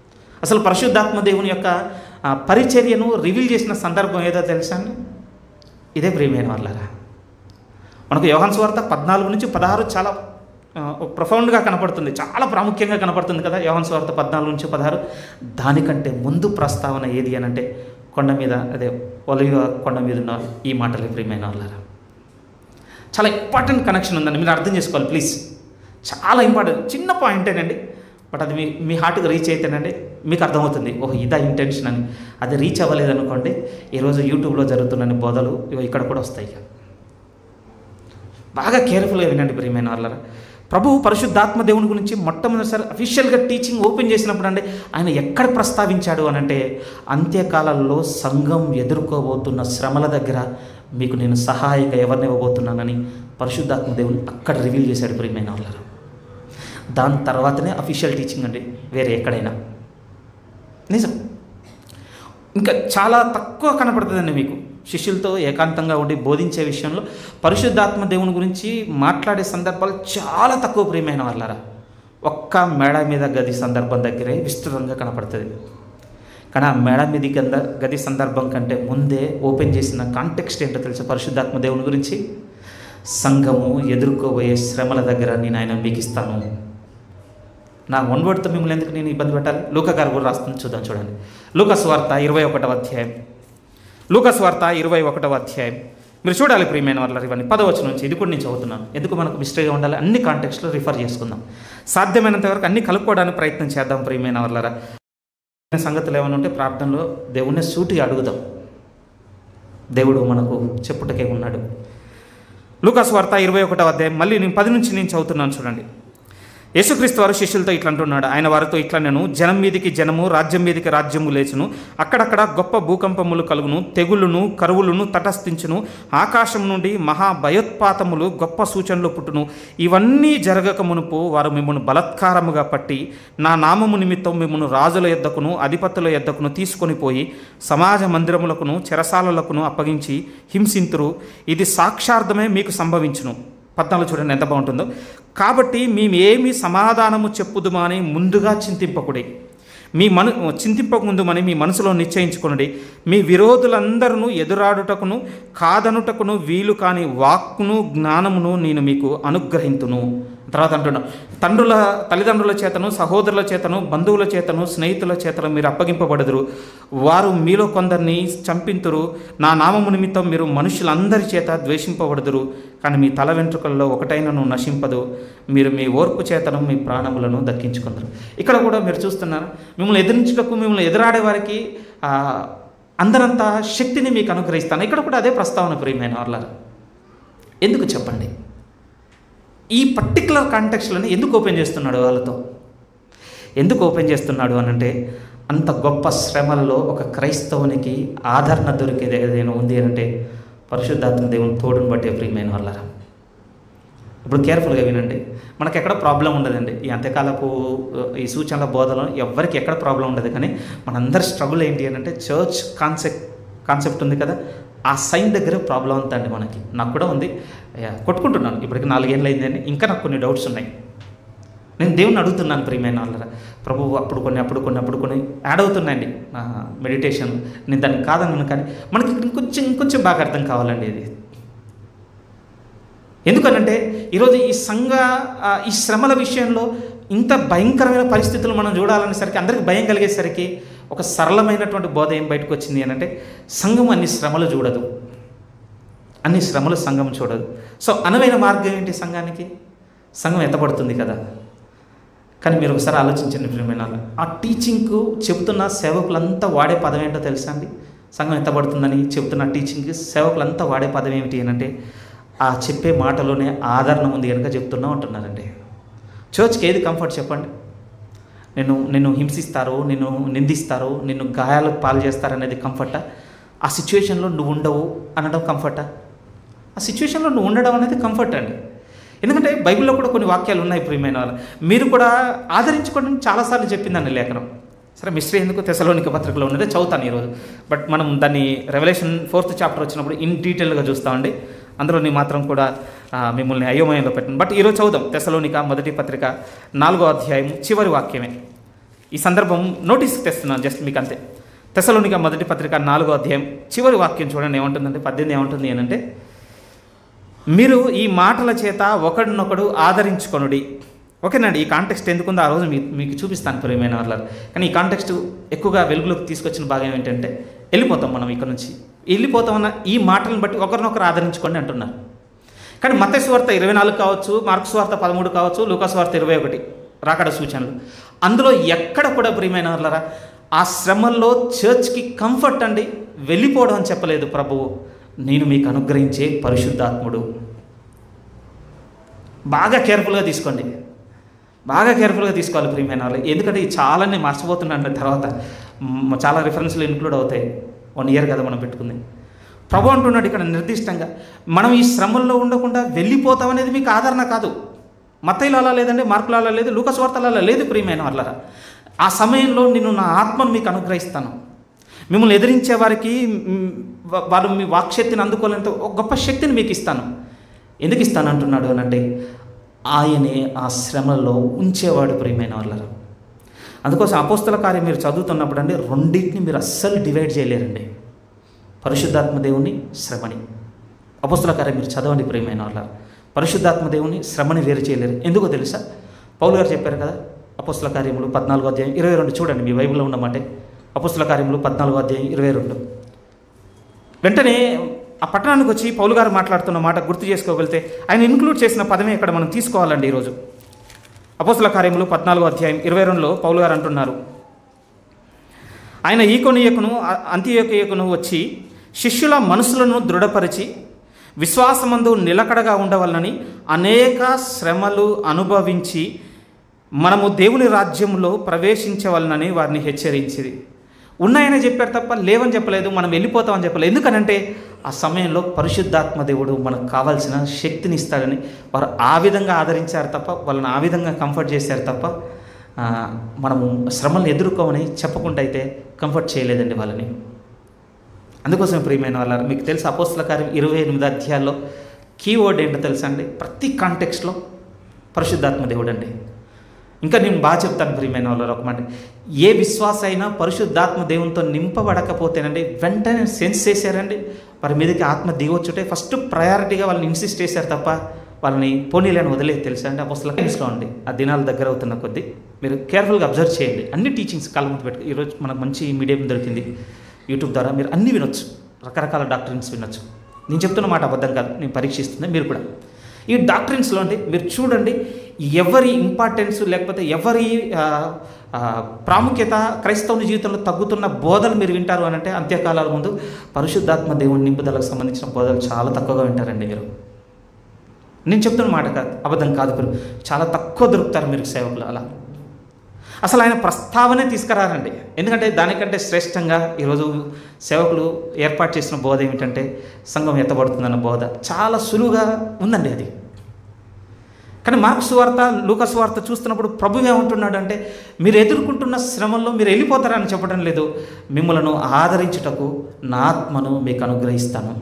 [SPEAKER 1] అసలు పరిశుద్ధాత్మ దేవుని యొక్క ఆ, పరిచర్యను రివీల్ చేసిన సందర్భం ఏదో తెలుసా అండి ఇదే ప్రియమైన వాళ్ళరా మనకు యోహాన్ స్వార్త పద్నాలుగు నుంచి పదహారు చాలా ప్రొఫౌండ్గా కనపడుతుంది చాలా ప్రాముఖ్యంగా కనపడుతుంది కదా యోహాన్ స్వార్త పద్నాలుగు నుంచి పదహారు దానికంటే ముందు ప్రస్తావన ఏది అని అంటే కొండ మీద అదే ఒలివ కొండ మీద ఉన్న ఈ మాటలే ప్రియమైన వాళ్ళరా చాలా ఇంపార్టెంట్ కనెక్షన్ ఉందండి మీరు అర్థం చేసుకోవాలి ప్లీజ్ చాలా ఇంపార్టెంట్ చిన్న పాయింటేనండి బట్ అది మీ మీ హార్ట్కి రీచ్ అయితేనండి మీకు అర్థమవుతుంది ఓహో ఇదా ఇంటెన్షన్ అని అది రీచ్ అవ్వలేదు అనుకోండి ఈరోజు యూట్యూబ్లో జరుగుతున్న బోధలు ఇగో ఇక్కడ కూడా వస్తాయి ఇక. బాగా కేర్ఫుల్గా వినండి ప్రియమైన వాళ్ళరా ప్రభు పరిశుద్ధాత్మ దేవుని గురించి మొట్టమొదటిసారి అఫీషియల్గా టీచింగ్ ఓపెన్ చేసినప్పుడు అంటే ఆయన ఎక్కడ ప్రస్తావించాడు అని అంటే అంత్యకాలంలో సంఘం ఎదుర్కోబోతున్న శ్రమల దగ్గర మీకు నేను సహాయంగా ఎవరిని ఇవ్వబోతున్నానని పరిశుద్ధాత్మ దేవుని అక్కడ రివీల్ చేశాడు ప్రియమైన వాళ్ళరా దాని తర్వాతనే అఫీషియల్ టీచింగ్ అండి వేరే ఎక్కడైనా నిజం ఇంకా చాలా తక్కువ కనపడుతుందండి మీకు శిష్యులతో ఏకాంతంగా ఉండి బోధించే విషయంలో పరిశుద్ధాత్మ దేవుని గురించి మాట్లాడే సందర్భాలు చాలా తక్కువ ప్రియమైన వాళ్ళరా ఒక్క మేడ మీద గది సందర్భం దగ్గరే విస్తృతంగా కనపడుతుంది కానీ ఆ మేడ మీద గంద గది సందర్భం కంటే ముందే ఓపెన్ చేసిన కాంటెక్స్ట్ ఏంటో తెలుసా పరిశుద్ధాత్మ దేవుని గురించి సంఘము ఎదుర్కోబోయే శ్రమల దగ్గర నేను ఆయన మీకు ఇస్తాను నా వన్ వర్డ్తో మిమ్మల్ని ఎందుకు నేను ఇబ్బంది పెట్టాలి లూక గారు కూడా రాస్తుంది చూద్దాం చూడండి లూకస్ వార్త ఇరవై ఒకటవ అధ్యాయం లూకస్ వార్త ఇరవై ఒకటవ అధ్యాయం మీరు చూడాలి ప్రియమైన వాళ్ళ ఇవన్నీ పదవచ్చు నుంచి ఇది కూడా నేను చదువుతున్నాను ఎందుకు మనకు మిస్టరీగా ఉండాలి అన్ని కాంటెక్స్లో రిఫర్ చేసుకుందాం సాధ్యమైనంత వరకు అన్ని కలుపుకోవడానికి ప్రయత్నం చేద్దాం ప్రియమైన వాళ్ళరా సంగతులు ఏమైనా ఉంటే ప్రార్థనలో దేవుణ్ణి సూటి అడుగుదాం దేవుడు మనకు చెప్పుటకే ఉన్నాడు లూకాస్ వార్త ఇరవై ఒకటవ అధ్యాయం మళ్ళీ నేను పది నుంచి నేను చదువుతున్నాను చూడండి యేసుక్రీస్తు వారు శిష్యులతో ఇట్లా అంటున్నాడు ఆయన వారితో ఇట్లా నేను జనం మీదికి జనము రాజ్యం మీదికి రాజ్యము లేచును అక్కడక్కడ గొప్ప భూకంపములు కలుగును తెగులును కరువులను తటస్థించును ఆకాశం నుండి మహా భయోత్పాతములు గొప్ప సూచనలు పుట్టును ఇవన్నీ జరగక మునుపు వారు మిమ్మల్ని బలత్కారముగా పట్టి నా నామము నిమిత్తం మిమ్మల్ని రాజుల ఎద్దకును అధిపతుల ఎద్దకును తీసుకొని పోయి సమాజ మందిరములకును చెరసాలలకును అప్పగించి హింసింతురు ఇది సాక్షార్థమే మీకు సంభవించును పద్నాలుగు చూడండి ఎంత బాగుంటుందో కాబట్టి మేము ఏమి సమాధానము చెప్పుదుమా అని ముందుగా చింతింపకుడి మీ మను చింతింపకముందుమని మీ మనసులో నిశ్చయించుకునండి మీ విరోధులందరూ ఎదురాడుటకును కాదనుటకును వీలు కాని వాక్కును జ్ఞానమును నేను మీకు అనుగ్రహింతును తర్వాత అంటున్నాను తండ్రుల తల్లిదండ్రుల చేతను సహోదరుల చేతను బంధువుల చేతను స్నేహితుల చేతను మీరు అప్పగింపబడదురు వారు మీలో కొందరిని చంపింతురు నా నామము నిమిత్తం మీరు మనుషులందరి చేత ద్వేషింపబడదురు కానీ మీ తల వెంట్రుకల్లో ఒకటైనను నశింపదు మీరు మీ ఓర్పు చేతను మీ ప్రాణములను దక్కించుకుందరు ఇక్కడ కూడా మీరు చూస్తున్నారు మిమ్మల్ని ఎదిరించుటకు మిమ్మల్ని ఎదురాడే వారికి ఆ, అందరంత శక్తిని మీకు అనుగ్రహిస్తాను ఇక్కడ కూడా అదే ప్రస్తావన ప్రియమైన వాళ్ళ ఎందుకు చెప్పండి ఈ పర్టికులర్ కాంటెక్స్లోనే ఎందుకు ఓపెన్ చేస్తున్నాడు వాళ్ళతో ఎందుకు ఓపెన్ చేస్తున్నాడు అని అంటే అంత గొప్ప శ్రమలలో ఒక క్రైస్తవునికి ఆదరణ దొరికేది ఏదైనా ఉంది అని అంటే పరిశుద్ధాత్మ దేవుని తోడుని బట్టే ప్రియమైన వాళ్ళరా ఇప్పుడు కేర్ఫుల్గా వినండి మనకి ఎక్కడ ప్రాబ్లం ఉండదండి ఈ అంత్యకాలపు ఆ, ఈ సూచనల బోధలో ఎవరికి ఎక్కడ ప్రాబ్లం ఉండదు కానీ మనందరి స్ట్రగుల్ ఏంటి అని అంటే చర్చ్ కాన్సెప్ట్ కాన్సెప్ట్ ఉంది కదా ఆ సైన్ దగ్గర ప్రాబ్లం అంతా అండి మనకి నాకు కూడా ఉంది యా, కొట్టుకుంటున్నాను ఇప్పటికి నాలుగేళ్ళు అయిందండి ఇంకా నాకు కొన్ని డౌట్స్ ఉన్నాయి నేను దేవుని అడుగుతున్నాను ప్రియమైన వాళ్ళరా ప్రభు అప్పుడు కొన్ని అప్పుడు కొన్ని అప్పుడు కొన్ని యాడ్ అవుతున్నాయండి నా మెడిటేషన్ నేను దాన్ని కాదన్నాను కానీ మనకి ఇంకొంచెం ఇంకొంచెం బాగా అర్థం కావాలండి ఇది ఎందుకనంటే ఈరోజు ఈ సంఘ ఆ, ఈ శ్రమల విషయంలో ఇంత భయంకరమైన పరిస్థితులు మనం చూడాలనేసరికి అందరికి భయం కలిగేసరికి ఒక సరళమైనటువంటి బోధ ఏం బయటకు వచ్చింది అని అంటే సంఘం అన్ని శ్రమలు చూడదు అన్ని శ్రమలు సంఘం చూడదు సో అనువైన మార్గం ఏంటి సంఘానికి సంఘం ఎత్తపడుతుంది కదా కానీ మీరు ఒకసారి ఆలోచించండి ప్రియమైన వాళ్ళు. ఆ టీచింగ్కు చెబుతున్న సేవకులంతా వాడే పదం ఏంటో తెలుసా అండి సంఘం ఎత్తబడుతుందని చెబుతున్న టీచింగ్కి సేవకులంతా వాడే పదం ఏమిటి అని అంటే ఆ చెప్పే మాటలోనే ఆదరణ ఉంది కనుక చెప్తున్నా ఉంటున్నారండి చర్చ్కి ఏది కంఫర్ట్ చెప్పండి నిన్ను నిన్ను హింసిస్తారు నిన్ను నిందిస్తారు నిన్ను గాయాలు పాలు చేస్తారు అనేది కంఫర్టా ఆ సిచ్యువేషన్లో నువ్వు ఉండవు అనడం కంఫర్టా ఆ సిచ్యువేషన్లో నువ్వు ఉండడం అనేది కంఫర్ట్ అండి ఎందుకంటే బైబిల్లో కూడా కొన్ని వాక్యాలు ఉన్నాయి ప్రియమైన వాళ్ళు మీరు కూడా ఆదరించుకోవడం చాలాసార్లు చెప్పిందండి లేఖనం సరే మిస్టరీ ఎందుకు తెసలోనిక పత్రికలో ఉన్నదే చదువుతాను ఈరోజు బట్ మనం దాన్ని రెవల్యూషన్ ఫోర్త్ చాప్టర్ వచ్చినప్పుడు ఇన్ డీటెయిల్గా చూస్తామండి అందులో నీ మాత్రం కూడా ఆ, మిమ్మల్ని అయోమయంలో పెట్టండి బట్ ఈరోజు చదువుదాం తెసలోనిక మొదటి పత్రిక నాలుగో అధ్యాయం చివరి వాక్యమే ఈ సందర్భం నోటీస్కి తెస్తున్నాను జస్ట్ మీకు అంతే తెసలోనిక మొదటి పత్రిక నాలుగో అధ్యాయం చివరి వాక్యం చూడండి ఏమంటుందంటే పద్దెనిమిది ఏమంటుంది ఏంటంటే మీరు ఈ మాటల చేత ఒకడినొకడు ఆదరించుకొనుడి ఓకేనండి ఈ కాంటెక్స్ట్ ఎందుకుందో ఆ రోజు మీకు మీకు చూపిస్తాను ప్రియమైన వాళ్ళ కానీ ఈ కాంటెక్స్ట్ ఎక్కువగా వెలుగులోకి తీసుకొచ్చిన భాగం ఏంటంటే వెళ్ళిపోతాం మనం ఇక్కడ నుంచి వెళ్ళిపోతామన్న ఈ మాటలను బట్టి ఒకరినొకరు ఆదరించుకోండి అంటున్నారు కానీ మత స్వార్థ ఇరవై నాలుగు కావచ్చు మార్క్స్ స్వార్థ పదమూడు కావచ్చు లూకాస్ వార్త ఇరవై ఒకటి రాకడ సూచనలు అందులో ఎక్కడ కూడా ప్రియమైన వాళ్ళరా ఆ శ్రమల్లో చర్చ్కి కంఫర్ట్ అండి వెళ్ళిపోవడం అని చెప్పలేదు ప్రభువు నేను మీకు అనుగ్రహించే పరిశుద్ధాత్ముడు బాగా కేర్ఫుల్గా తీసుకోండి బాగా కేర్ఫుల్గా తీసుకోవాలి ప్రియమైన వాళ్ళు ఎందుకంటే ఈ చాలానే మర్చిపోతున్నాను తర్వాత మ్, చాలా రిఫరెన్స్లు ఇన్క్లూడ్ అవుతాయి వన్ ఇయర్ కదా మనం పెట్టుకుంది ప్రభు అంటున్నాడు ఇక్కడ నిర్దిష్టంగా మనం ఈ శ్రమల్లో ఉండకుండా వెళ్ళిపోతాం అనేది మీకు ఆదరణ కాదు మత్తయిలో అలా లేదండి మార్కులు అలా లేదు లూకస్ వార్తలు అలా లేదు ప్రియమైన వాళ్ళరా ఆ సమయంలో నేను నా ఆత్మను మీకు అనుగ్రహిస్తాను మిమ్మల్ని ఎదిరించే వారికి మ్, వా- వారు మీ వాక్శక్తిని అందుకోలేంత ఒక గొప్ప శక్తిని మీకు ఇస్తాను ఎందుకు ఇస్తాను అంటున్నాడు అని అంటే ఆయనే ఆ శ్రమలో ఉంచేవాడు ప్రియమైన వాళ్ళరా అందుకోసం అపోస్తల కార్యం మీరు చదువుతున్నప్పుడు అండి రెండింటిని మీరు అస్సలు డివైడ్ చేయలేరండి పరిశుద్ధాత్మ దేవుని శ్రమని అపోస్తల కార్యం మీరు చదవండి ప్రియమైన వాళ్ళ పరిశుద్ధాత్మ దేవుని శ్రమని వేరు చేయలేరు ఎందుకో తెలుసా పౌలు గారు చెప్పారు కదా అపోస్తల కార్యములు పద్నాలుగో అధ్యాయం ఇరవై రెండు చూడండి మీ బైబిల్లో ఉన్నమాటే అపోస్తల కార్యములు పద్నాలుగో అధ్యాయం ఇరవై రెండు వెంటనే ఆ పట్టణానికి వచ్చి పౌలు గారు మాట్లాడుతున్న మాట గుర్తు చేసుకోగలిగితే ఆయన ఇన్క్లూడ్ చేసిన పదమే ఇక్కడ మనం తీసుకోవాలండి ఈరోజు అపోస్తల కార్యములు పద్నాలుగో అధ్యాయం ఇరవై రెండులో పౌలు గారు అంటున్నారు ఆయన ఈకొనియకును అంత్యకును వచ్చి శిష్యుల మనసులను దృఢపరిచి విశ్వాసమందు నిలకడగా ఉండవలనని అనేక శ్రమలు అనుభవించి మనము దేవుని రాజ్యంలో ప్రవేశించవలనని వారిని హెచ్చరించింది ఉన్నాయని చెప్పారు తప్ప లేవని చెప్పలేదు మనం వెళ్ళిపోతామని చెప్పలేదు ఎందుకనంటే ఆ సమయంలో పరిశుద్ధాత్మ దేవుడు మనకు కావాల్సిన శక్తిని ఇస్తాడని వారు ఆ విధంగా ఆదరించారు తప్ప వాళ్ళని ఆ విధంగా కంఫర్ట్ చేశారు తప్ప ఆ, మనము శ్రమలను ఎదుర్కోమని చెప్పకుండా అయితే కంఫర్ట్ చేయలేదండి వాళ్ళని అందుకోసం ప్రియమైన వాళ్ళ మీకు తెలుసు అపోస్తుల కార్యం ఇరవై ఎనిమిది అధ్యాయాల్లో కీవర్డ్ ఏంటో తెలుసా అండి ప్రతి కాంటెక్స్ట్లో పరిశుద్ధాత్మ దేవుడు అండి ఇంకా నేను బాగా చెప్తాను ప్రియమైన వాళ్ళు ఒక మాట ఏ విశ్వాస అయినా పరిశుద్ధాత్మ దేవునితో నింపబడకపోతేనండి వెంటనే సెన్స్ చేశారండి వారి మీదకి ఆత్మ దిగొచ్చుటే ఫస్ట్ ప్రయారిటీగా వాళ్ళని ఇన్సిస్ట్ చేశారు తప్ప వాళ్ళని పోనీలేని వదిలేదు తెలుసా అండి అపోస్తుల కేసులో అండి ఆ దినాలు దగ్గర అవుతున్న కొద్దీ మీరు కేర్ఫుల్గా అబ్జర్వ్ చేయండి అన్ని టీచింగ్స్ కళ్ళ ముందు పెట్టుకు ఈరోజు మనకు మంచి మీడియం దొరికింది యూట్యూబ్ ద్వారా మీరు అన్ని వినొచ్చు రకరకాల డాక్టరీన్స్ వినొచ్చు నేను చెప్తున్న మాట అబద్ధం కాదు నేను పరీక్షిస్తుంది మీరు కూడా ఈ డాక్టరీన్స్లో అండి మీరు చూడండి ఎవరి ఇంపార్టెన్స్ లేకపోతే ఎవరి ఆ, ఆ, ప్రాముఖ్యత క్రైస్తవుని జీవితంలో తగ్గుతున్న బోధలు మీరు వింటారు అని అంటే అంత్యకాలాల ముందు పరిశుద్ధాత్మ దేవుని నింపుదలకు సంబంధించిన బోధలు చాలా తక్కువగా వింటారండి మీరు నేను చెప్తున్న మాట కాదు అబద్ధం కాదు మీరు చాలా తక్కువ దొరుకుతారు మీరు సేవకులు అలా అసలు ఆయన ప్రస్తావనే తీసుకురారండి ఎందుకంటే దానికంటే శ్రేష్టంగా ఈరోజు సేవకులు ఏర్పాటు చేసిన బోధ ఏమిటంటే సంఘం ఎత్తబడుతుందన్న బోధ చాలా సులువుగా ఉందండి అది కానీ మార్క్స్ వార్త లూకస్ వార్త చూస్తున్నప్పుడు ప్రభు ఏమంటున్నాడు అంటే మీరు ఎదుర్కొంటున్న శ్రమంలో మీరు వెళ్ళిపోతారని చెప్పడం లేదు మిమ్మలను ఆదరించుటకు నా ఆత్మను మీకు అనుగ్రహిస్తాను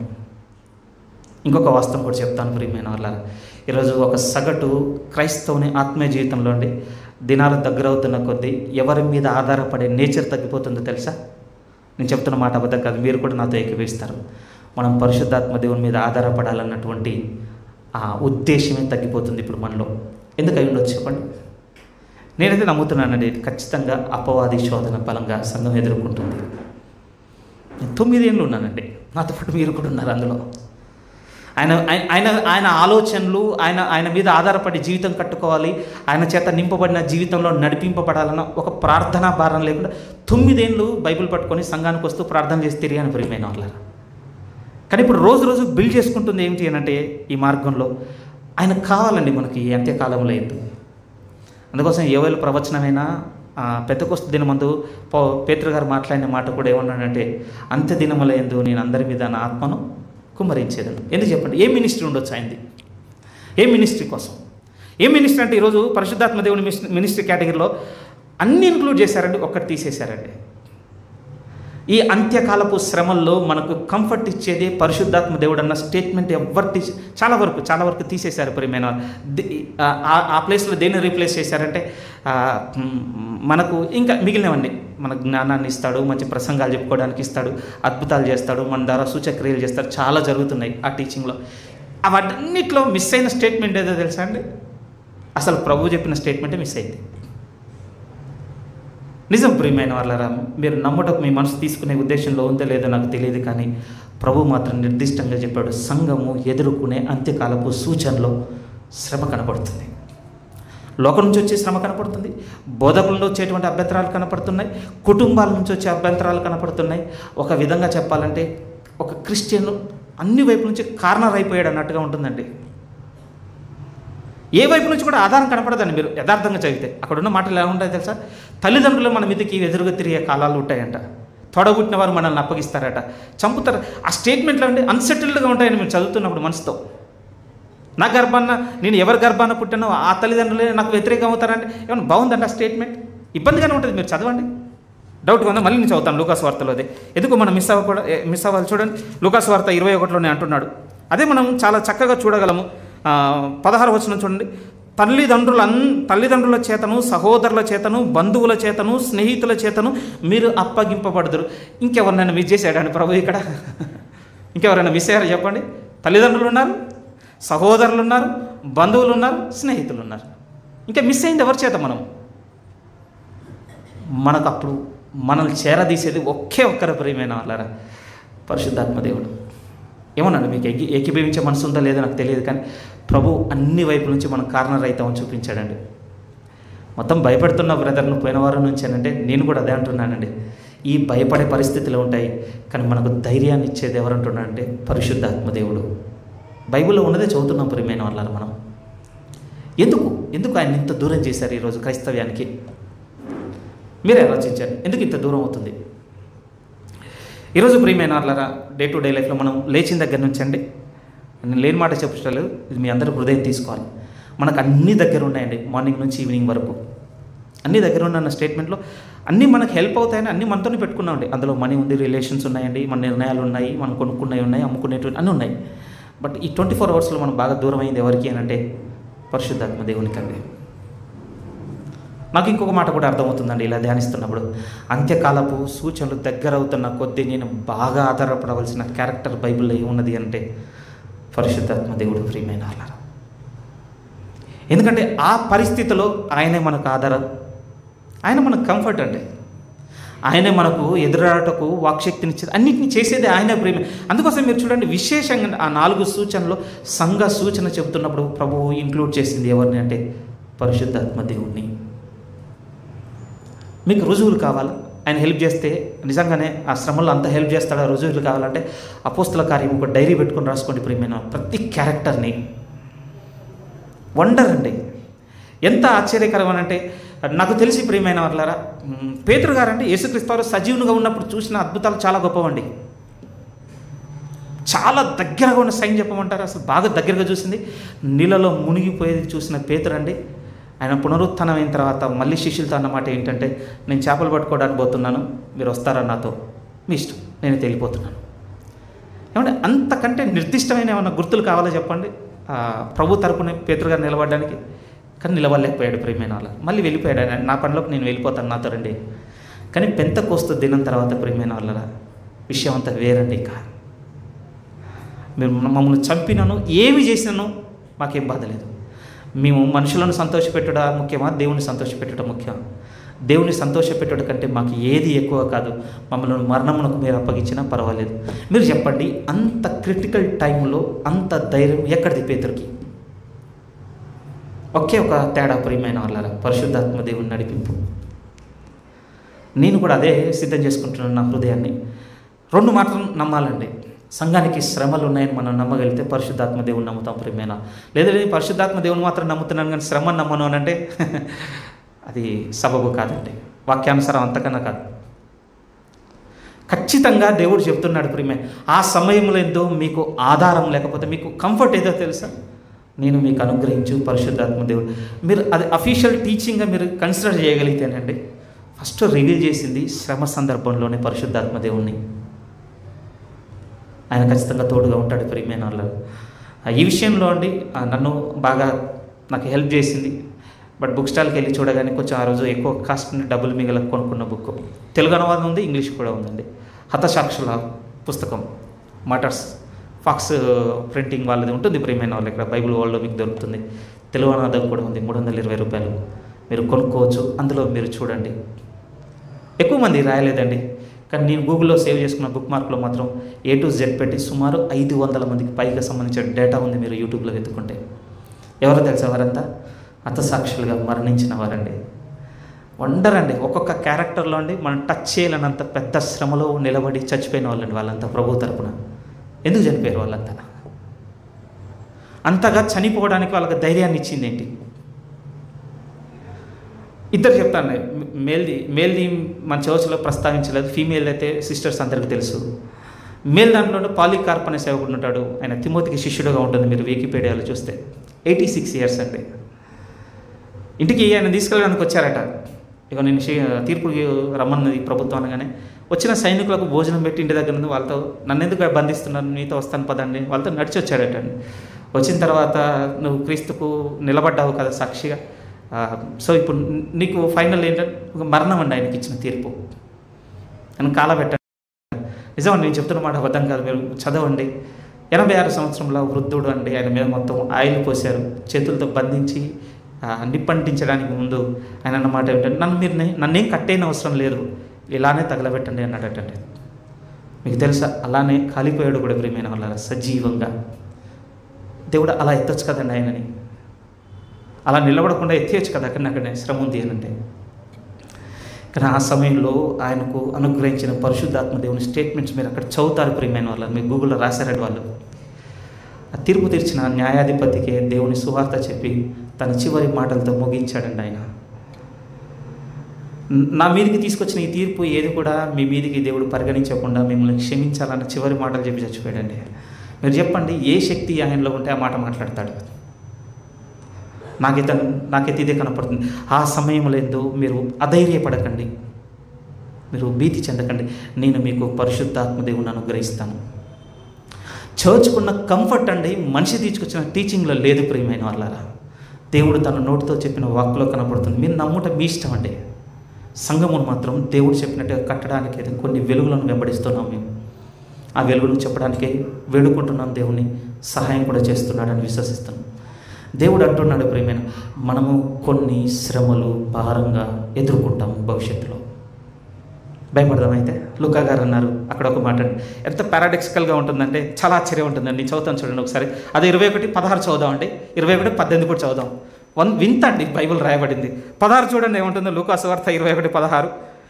[SPEAKER 1] ఇంకొక వాస్తవం కూడా చెప్తాను ప్రియమైన వాళ్ళ ఈరోజు ఒక సగటు క్రైస్తవుని ఆత్మీయ జీవితంలో అండి దినాలు దగ్గరవుతున్న కొద్దీ ఎవరి మీద ఆధారపడే నేచర్ తగ్గిపోతుందో తెలుసా నేను చెప్తున్న మాట అబద్ధం కాదు మీరు కూడా నాతో ఏకీభవిస్తారు మనం పరిశుద్ధాత్మ దేవుని మీద ఆధారపడాలన్నటువంటి ఆ ఉద్దేశమే తగ్గిపోతుంది ఇప్పుడు మనలో ఎందుకు అయి ఉండొచ్చు చెప్పండి నేనైతే నమ్ముతున్నానండి ఖచ్చితంగా అపవాది శోధన బలంగా సంఘం ఎదుర్కొంటుంది నేను తొమ్మిదేళ్ళు ఉన్నానండి నాతో పాటు మీరు కూడా ఉన్నారు అందులో ఆయన ఆయన- ఆయన ఆయన ఆలోచనలు ఆయన ఆయన మీద ఆధారపడి జీవితం కట్టుకోవాలి ఆయన చేత నింపబడిన జీవితంలో నడిపింపబడాలన్న ఒక ప్రార్థనా భారం లేకుండా తొమ్మిదేళ్ళు బైబిల్ పట్టుకొని సంఘానికి వస్తూ ప్రార్థన చేసి తిరిగాను ప్రియమైన వాళ్ళ కానీ ఇప్పుడు రోజు రోజు బిల్డ్ చేసుకుంటుంది ఏమిటి అని అంటే ఈ మార్గంలో ఆయన కావాలండి మనకి ఈ అంత్యకాలంలో ఎందు అందుకోసం ఏవేళ ప్రవచనమైనా ఆ, పెద్దకొస్తు దినమందు పో పేతురు గారు మాట్లాడిన మాట కూడా ఏమన్నాడంటే అంత్య దినముల ఎందు నేను అందరి మీద నా ఆత్మను కుమ్మరించేదను ఎందుకు చెప్పండి ఏ మినిస్ట్రీ ఉండొచ్చు ఆయనది ఏ మినిస్ట్రీ కోసం ఏ మినిస్ట్రీ అంటే ఈరోజు పరిశుద్ధాత్మ దేవుని మినిస్- మినిస్ట్రీ కేటగిరీలో అన్ని ఇంక్లూడ్ చేశారండి ఒక్కటి తీసేశారండి ఈ అంత్యకాలపు శ్రమల్లో మనకు కంఫర్ట్ ఇచ్చేదే పరిశుద్ధాత్మ దేవుడు అన్న స్టేట్మెంట్ ఎవరు తీసి చాలా వరకు చాలా వరకు తీసేశారు ప్రియమైన వాళ్ళు. ది- ఆ- ఆ- ఆ ప్లేస్లో దేన్ని రీప్లేస్ చేశారంటే ఆ, మ్, మనకు ఇంకా మిగిలినవన్నీ మన జ్ఞానాన్ని ఇస్తాడు మంచి ప్రసంగాలు చెప్పుకోవడానికి ఇస్తాడు అద్భుతాలు చేస్తాడు మన ద్వారా సూచక్రియలు చేస్తాడు చాలా జరుగుతున్నాయి ఆ టీచింగ్లో అవన్నిట్లో మిస్ అయిన స్టేట్మెంట్ ఏదో తెలుసా అండి అసలు ప్రభు చెప్పిన స్టేట్మెంటే మిస్ అయింది నిజం ప్రియమైన వాళ్ళరా మీరు నమ్ముటకు మీ మనసు తీసుకునే ఉద్దేశంలో ఉందో లేదో నాకు తెలియదు కానీ ప్రభు మాత్రం నిర్దిష్టంగా చెప్పాడు సంఘము ఎదుర్కొనే అంత్యకాలపు సూచనలో శ్రమ కనపడుతుంది లోకం నుంచి వచ్చే శ్రమ కనపడుతుంది బోధకుల నుంచి వచ్చేటువంటి అభ్యంతరాలు కనపడుతున్నాయి కుటుంబాల నుంచి వచ్చే అభ్యంతరాలు కనపడుతున్నాయి ఒక విధంగా చెప్పాలంటే ఒక క్రిస్టియన్ అన్ని వైపు నుంచి కార్నర్ అయిపోయాడు అన్నట్టుగా ఉంటుందండి ఏ వైపు నుంచి కూడా ఆధారం కనపడదండి మీరు యథార్థంగా చదివితే అక్కడ ఉన్న మాటలు ఎలా ఉంటాయి తెలుసా తల్లిదండ్రులు మన మీదకి ఎదురుగా తిరిగే కాలాలు ఉంటాయంట తొడబుట్టిన వారు మనల్ని అప్పగిస్తారట చంపుతారు ఆ స్టేట్మెంట్లో అండి అన్సెటిల్డ్గా ఉంటాయని మీరు చదువుతున్నప్పుడు మనసుతో నా గర్భాన్న నేను ఎవరి గర్భాన పుట్టానో ఆ తల్లిదండ్రులే నాకు వ్యతిరేకం అవుతారంటే ఏమన్నా బాగుందండి ఆ స్టేట్మెంట్ ఇబ్బందిగానే ఉంటుంది మీరు చదవండి డౌట్గా ఉందా మళ్ళీ నేను చదువుతాను లూకాస్ వార్తలో అదే ఎందుకు మనం మిస్ అవ్వకూడదు ఏ, మిస్ అవ్వాలి చూడండి లూకాస్ వార్త ఇరవై ఒకటిలోనే అంటున్నాడు అదే మనం చాలా చక్కగా చూడగలము ఆ, పదహారు వచనం చూడండి తల్లిదండ్రుల అన్ తల్లిదండ్రుల చేతను సహోదరుల చేతను బంధువుల చేతను స్నేహితుల చేతను మీరు అప్పగింపబడదురు ఇంకెవరినైనా మిస్ చేశాడండి ప్రభు ఇక్కడ ఇంకెవరైనా మిస్ అయ్యారా చెప్పండి తల్లిదండ్రులు ఉన్నారు సహోదరులు ఉన్నారు బంధువులు ఉన్నారు స్నేహితులు ఉన్నారు ఇంకా మిస్ అయింది ఎవరి చేత మనం మనకు అప్పుడు మనల్ని చేరదీసేది ఒకే ఒక్కరి ప్రియమైన వాళ్ళరా పరిశుద్ధాత్మ దేవుడు ఏమన్నాడు మీకు ఏకీ ఏకీభవించే మనసు ఉందా లేదో నాకు తెలియదు కానీ ప్రభు అన్ని వైపుల నుంచి మనం కార్నర్ అవుతామని చూపించాడండి మొత్తం భయపడుతున్న బ్రదర్ను పోయిన వారం నుంచి అంటే నేను కూడా అదే అంటున్నానండి ఈ భయపడే పరిస్థితులు ఉంటాయి కానీ మనకు ధైర్యాన్ని ఇచ్చేది ఎవరు అంటున్నాడంటే పరిశుద్ధాత్మ దేవుడు బైబిల్లో ఉన్నదే చదువుతున్నాం ప్రియమైన వాళ్ళ మనం ఎందుకు ఎందుకు ఆయన ఇంత దూరం చేశారు ఈరోజు క్రైస్తవ్యానికి మీరే ఆలోచించండి ఎందుకు ఇంత దూరం అవుతుంది ఈరోజు ప్రియమైన వాళ్ళరా డే టు డే లైఫ్లో మనం లేచిన దగ్గర నుంచి అండి నేను లేని మాట చెప్పలేదు ఇది మీ అందరూ హృదయం తీసుకోవాలి మనకు అన్ని దగ్గర ఉన్నాయండి మార్నింగ్ నుంచి ఈవినింగ్ వరకు అన్ని దగ్గర ఉన్న స్టేట్మెంట్లో అన్నీ మనకు హెల్ప్ అవుతాయని అన్నీ మనతోనే పెట్టుకున్నామండి అందులో మనీ ఉంది రిలేషన్స్ ఉన్నాయండి మన నిర్ణయాలు ఉన్నాయి మనం కొనుక్కున్నవి ఉన్నాయి అమ్ముకునేటువంటి అన్నీ ఉన్నాయి బట్ ఈ ట్వంటీ ఫోర్ అవర్స్లో మనం బాగా దూరం అయింది ఎవరికి అని అంటే పరిశుద్ధాత్మ దేవునికి అండి నాకు ఇంకొక మాట కూడా అర్థమవుతుందండి ఇలా ధ్యానిస్తున్నప్పుడు అంత్యకాలపు సూచనలు దగ్గర అవుతున్న కొద్దీ నేను బాగా ఆధారపడవలసిన క్యారెక్టర్ బైబిల్లో ఏమున్నది అంటే పరిశుద్ధాత్మ దేవుడు ప్రియమైన వాళ్ళారా ఎందుకంటే ఆ పరిస్థితిలో ఆయనే మనకు ఆధారం ఆయన మనకు కంఫర్ట్ అండి ఆయనే మనకు ఎదురాటకు వాక్శక్తినిచ్చేది అన్నిటిని చేసేది ఆయనే ప్రేమ అందుకోసం మీరు చూడండి విశేషంగా ఆ నాలుగు సూచనలు సంఘ సూచన చెబుతున్నప్పుడు ప్రభువు ఇంక్లూడ్ చేసింది ఎవరిని అంటే పరిశుద్ధాత్మ దేవుణ్ణి మీకు రుజువులు కావాలా ఆయన హెల్ప్ చేస్తే నిజంగానే ఆ శ్రమలో అంత హెల్ప్ చేస్తాడా రుజువులు కావాలంటే అపోస్తుల కార్యం ఒక డైరీ పెట్టుకొని రాసుకోండి ప్రియమైన ప్రతి క్యారెక్టర్ని వండర్ అండి ఎంత ఆశ్చర్యకరం అని అంటే నాకు తెలిసి ప్రియమైన వాళ్ళారా మ్, పేతురు గారంటే యేసుక్రీస్తు వారు సజీవునిగా ఉన్నప్పుడు చూసిన అద్భుతాలు చాలా గొప్పవండి చాలా దగ్గరగా ఉన్న సైన్ చెప్పమంటారు అసలు బాగా దగ్గరగా చూసింది నీళ్ళలో మునిగిపోయేది చూసిన పేతురు అండి ఆయన పునరుత్థానం అయిన తర్వాత మళ్ళీ శిష్యులతో అన్నమాట ఏంటంటే నేను చేపలు పట్టుకోవడానికి పోతున్నాను మీరు వస్తారా నాతో మీ ఇష్టం నేను తెలిపోతున్నాను ఏమంటే అంతకంటే నిర్దిష్టమైన ఏమన్నా గుర్తులు కావాలో చెప్పండి ఆ, ప్రభు తరపున పేతురు గారు నిలబడడానికి కానీ నిలవలేకపోయాడు ప్రియమైన వాళ్ళ మళ్ళీ వెళ్ళిపోయాడు ఆయన నా పనిలోకి నేను వెళ్ళిపోతాను నాతో రండి కానీ పెంత కోస్తు దినం తర్వాత ప్రియమైన వాళ్ళ విషయం అంతా వేరండి ఇంకా మీరు మమ్మల్ని చంపినను ఏమి చేసినాను మాకేం బాధ లేదు మేము మనుషులను సంతోషపెట్టుడా ముఖ్యమా దేవుని సంతోషపెట్టడం ముఖ్యం దేవుని సంతోషపెట్టడం కంటే మాకు ఏది ఎక్కువ కాదు మమ్మల్ని మరణమునకు మీరు అప్పగించినా పర్వాలేదు మీరు చెప్పండి అంత క్రిటికల్ టైంలో అంత ధైర్యం ఎక్కడిది పేదరికి ఒకే ఒక తేడా ప్రియమైన వాళ్ళ పరిశుద్ధాత్మ దేవుని నడిపింపు నేను కూడా అదే సిద్ధం చేసుకుంటున్నాను నా హృదయాన్ని రెండు మాత్రం నమ్మాలండి సంఘానికి శ్రమలు ఉన్నాయని మనం నమ్మగలిగితే పరిశుద్ధాత్మ దేవుని నమ్ముతాం ప్రియమైన లేదా లేదు పరిశుద్ధాత్మ దేవుని మాత్రం నమ్ముతున్నాను కానీ శ్రమ నమ్మను అని అంటే అది సబబు కాదండి వాక్యానుసారం అంతకన్నా కాదు ఖచ్చితంగా దేవుడు చెప్తున్నాడు ప్రియమే ఆ సమయంలో ఏదో మీకు ఆధారం లేకపోతే మీకు కంఫర్ట్ ఏదో తెలుసా నేను మీకు అనుగ్రహించు పరిశుద్ధాత్మ దేవుడు మీరు అది అఫీషియల్ టీచింగ్గా మీరు కన్సిడర్ చేయగలిగితేనండి ఫస్ట్ రివీల్ చేసింది శ్రమ సందర్భంలోనే పరిశుద్ధాత్మ దేవుణ్ణి ఆయన ఖచ్చితంగా తోడుగా ఉంటాడు ప్రియమైన వాళ్ళు ఈ విషయంలో అండి ఆ, నన్ను బాగా నాకు హెల్ప్ చేసింది బట్ బుక్ స్టాల్కి వెళ్ళి చూడగానే కొంచెం ఆ రోజు ఎక్కువ కాస్ట్ డబ్బులు మిగల కొనుక్కున్న బుక్ తెలుగు అనువాదం ఉంది ఇంగ్లీష్ కూడా ఉందండి హతసాక్షుల పుస్తకం మటర్స్ ఫాక్స్ ప్రింటింగ్ వాళ్ళది ఉంటుంది ప్రియమైన వాళ్ళు ఇక్కడ బైబిల్ వరల్డ్లో మీకు దొరుకుతుంది తెలుగు అనువాదం కూడా ఉంది మూడు వందల ఇరవై రూపాయలు మీరు కొనుక్కోవచ్చు అందులో మీరు చూడండి ఎక్కువ మంది రాయలేదండి కానీ నేను గూగుల్లో సేవ్ చేసుకున్న బుక్ మార్క్లో మాత్రం ఏ టు జెడ్ పెట్టి సుమారు ఐదు వందల మందికి పైగా సంబంధించిన డేటా ఉంది మీరు యూట్యూబ్లో వెతుక్కుంటే ఎవరో తెలుసా వారంతా హతసాక్షులుగా మరణించిన వారండి వండర్ అండి ఒక్కొక్క క్యారెక్టర్లో అండి మనం టచ్ చేయలేనంత పెద్ద శ్రమలో నిలబడి చచ్చిపోయిన వాళ్ళండి వాళ్ళంతా ప్రభు తరపున ఎందుకు చనిపోయారు వాళ్ళంతా అంతగా చనిపోవడానికి వాళ్ళకి ధైర్యాన్ని ఇచ్చింది ఏంటి ఇద్దరు చెప్తాను మేల్ది మేల్ది మన చర్చ్లో ప్రస్తావించలేదు ఫీమేల్ అయితే సిస్టర్స్ అందరికీ తెలుసు మేల్ దాంట్లో పాలికార్ప్ అనే సేవకుడు ఉంటాడు ఆయన తిమోతికి శిష్యుడుగా ఉంటుంది మీరు వికీపీడియాలో చూస్తే ఎయిటీ సిక్స్ ఇయర్స్ అండి ఇంటికి ఆయన తీసుకెళ్ళడానికి వచ్చారట ఇక నేను షి- తీర్పు రమ్మన్నది ప్రభుత్వం అనగానే వచ్చిన సైనికులకు భోజనం పెట్టి ఇంటి దగ్గర నుండి వాళ్ళతో నన్ను ఎందుకు బంధిస్తున్నారు మీతో వస్తాను పదండి వాళ్ళతో నడిచి వచ్చాడట అండి వచ్చిన తర్వాత నువ్వు క్రీస్తుకు నిలబడ్డావు కదా సాక్షిగా ఆ, సో ఇప్పుడు నీకు ఫైనల్ ఏంటంటే ఒక మరణం అండి ఆయనకి ఇచ్చిన తీర్పు అని కాలబెట్టండి నిజమండి నేను చెప్తున్న మాట అబద్ధం కాదు మీరు చదవండి ఎనభై ఆరు సంవత్సరంలో వృద్ధుడు అండి ఆయన మీద మొత్తం ఆయిల్ పోశారు చేతులతో బంధించి ఆ, నిప్పంటించడానికి ముందు ఆయన అన్నమాట ఏంటంటే నన్ను మీరు నే- నన్నేం కట్టేన అవసరం లేదు ఇలానే తగలబెట్టండి అన్నాడటండి మీకు తెలుసా అలానే కాలిపోయాడు కూడా ప్రియమైన వాళ్ళ సజీవంగా దేవుడు అలా ఎత్తొచ్చు కదండి ఆయనని అలా నిలబడకుండా ఎత్తేయచ్చు కదా అక్కడ అక్కడనే శ్రమ ఉంది అని అంటే కానీ ఆ సమయంలో ఆయనకు అనుగ్రహించిన పరిశుద్ధాత్మ దేవుని స్టేట్మెంట్స్ మీరు అక్కడ చదువుతారు ప్రియమైన వాళ్ళు మీరు గూగుల్లో రాశారండి వాళ్ళు ఆ తీర్పు తీర్చిన న్యాయాధిపతికి దేవుని సువార్త చెప్పి తన చివరి మాటలతో ముగించాడండి ఆయన నా మీదికి తీసుకొచ్చిన ఈ తీర్పు ఏది కూడా మీ మీదికి దేవుడు పరిగణించకుండా మిమ్మల్ని క్షమించాలన్న చివరి మాటలు చెప్పి చచ్చిపోయాడండి మీరు చెప్పండి ఏ శక్తి ఆయనలో ఉంటే ఆ మాట మాట్లాడతాడు నాకైతే నాకైతే ఇదే కనపడుతుంది ఆ సమయంలో ఏందో మీరు అధైర్యపడకండి మీరు భీతి చెందకండి నేను మీకు పరిశుద్ధాత్మ దేవుని అనుగ్రహిస్తాను చర్చ్కున్న కంఫర్ట్ అండి మనిషి తీసుకొచ్చిన టీచింగ్లో లేదు ప్రియమైన వాళ్ళారా దేవుడు తన నోటితో చెప్పిన వాక్లో కనపడుతుంది మీరు నమ్ముట మీ ఇష్టం అండి సంఘమును మాత్రం దేవుడు చెప్పినట్టుగా కట్టడానికి అయితే కొన్ని వెలుగులను వెంబడిస్తున్నాం మేము ఆ వెలుగును చెప్పడానికి వేడుకుంటున్నాం దేవుని సహాయం కూడా చేస్తున్నాడని విశ్వసిస్తున్నాం దేవుడు అంటున్నాడు ప్రియమైన మనము కొన్ని శ్రమలు భారంగా ఎదుర్కొంటాం భవిష్యత్తులో భయపడదాం అయితే లుకా గారు అన్నారు అక్కడ ఒక మాట అండి ఎంత పారాడక్సికల్గా ఉంటుందంటే చాలా ఆశ్చర్యం ఉంటుందండి నేను చదువుతాను చూడండి ఒకసారి అదే ఇరవై ఒకటి పదహారు చదువుదామండి ఇరవై ఒకటి పద్దెనిమిది కూడా చదువుదాం వన్ వింత అండి బైబిల్ రాయబడింది పదహారు చూడండి ఏముంటుందో లూకాసు వార్త ఇరవై ఒకటి పదహారు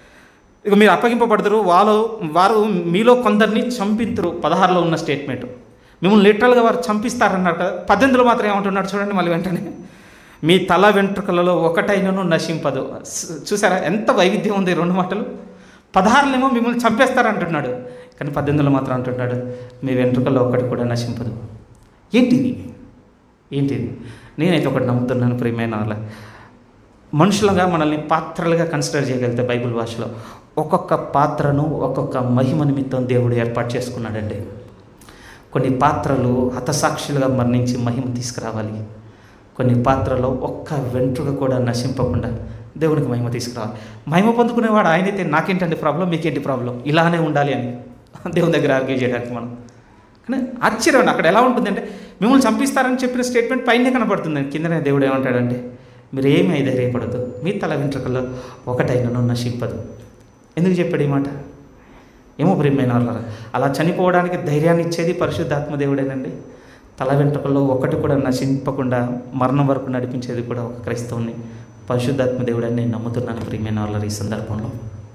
[SPEAKER 1] ఇక మీరు అప్పగింపబడతారు వాళ్ళు వారు మీలో కొందరిని చంపింతురు పదహారులో ఉన్న స్టేట్మెంట్ మిమ్మల్ని లిటరల్గా వారు చంపిస్తారన్నారు కదా పద్దెనిమిదిలో మాత్రం ఏమంటున్నాడు చూడండి మళ్ళీ వెంటనే మీ తల వెంట్రుకలలో ఒకటైనను నశింపదు స్- చూసారా ఎంత వైవిధ్యం ఉంది ఈ రెండు మాటలు పదహారులేమో మిమ్మల్ని చంపేస్తారంటున్నాడు కానీ పద్దెనిమిదిలో మాత్రం అంటున్నాడు మీ వెంట్రుకల్లో ఒకటి కూడా నశింపదు ఏంటిది ఏంటిది నేనైతే ఒకటి నమ్ముతున్నాను ప్రియమైన వాళ్ళ మనుషులుగా మనల్ని పాత్రలుగా కన్సిడర్ చేయగలిగితే బైబిల్ భాషలో ఒక్కొక్క పాత్రను ఒక్కొక్క మహిమ నిమిత్తం దేవుడు ఏర్పాటు చేసుకున్నాడండి కొన్ని పాత్రలు హతసాక్షులుగా మరణించి మహిమ తీసుకురావాలి కొన్ని పాత్రలో ఒక్క వెంట్రుక కూడా నశింపకుండా దేవునికి మహిమ తీసుకురావాలి మహిమ పొందుకునేవాడు ఆయనైతే నాకేంటండి ప్రాబ్లం మీకేంటి ప్రాబ్లం ఇలానే ఉండాలి అని దేవుని దగ్గర ఆర్గ్యూ చేయడానికి మనం కానీ ఆశ్చర్యం అండి అక్కడ ఎలా ఉంటుందంటే మిమ్మల్ని చంపిస్తారని చెప్పిన స్టేట్మెంట్ పైనే కనపడుతుంది కిందనే దేవుడు ఏమంటాడంటే మీరు ఏమీ ధైర్యపడదు మీ తల వెంట్రుకల్లో ఒకటైనను నశింపదు ఎందుకు చెప్పాడు ఈ మాట ఏమో ప్రియమైన వాళ్ళారా అలా చనిపోవడానికి ధైర్యాన్ని ఇచ్చేది పరిశుద్ధాత్మ దేవుడేనండి తల వెంట్రుకల్లో ఒకటి కూడా నశింపకుండా మరణం వరకు నడిపించేది కూడా ఒక క్రైస్తవుని పరిశుద్ధాత్మ దేవుడని నేను నమ్ముతున్నాను ప్రియమైన వాళ్ళ ఈ సందర్భంలో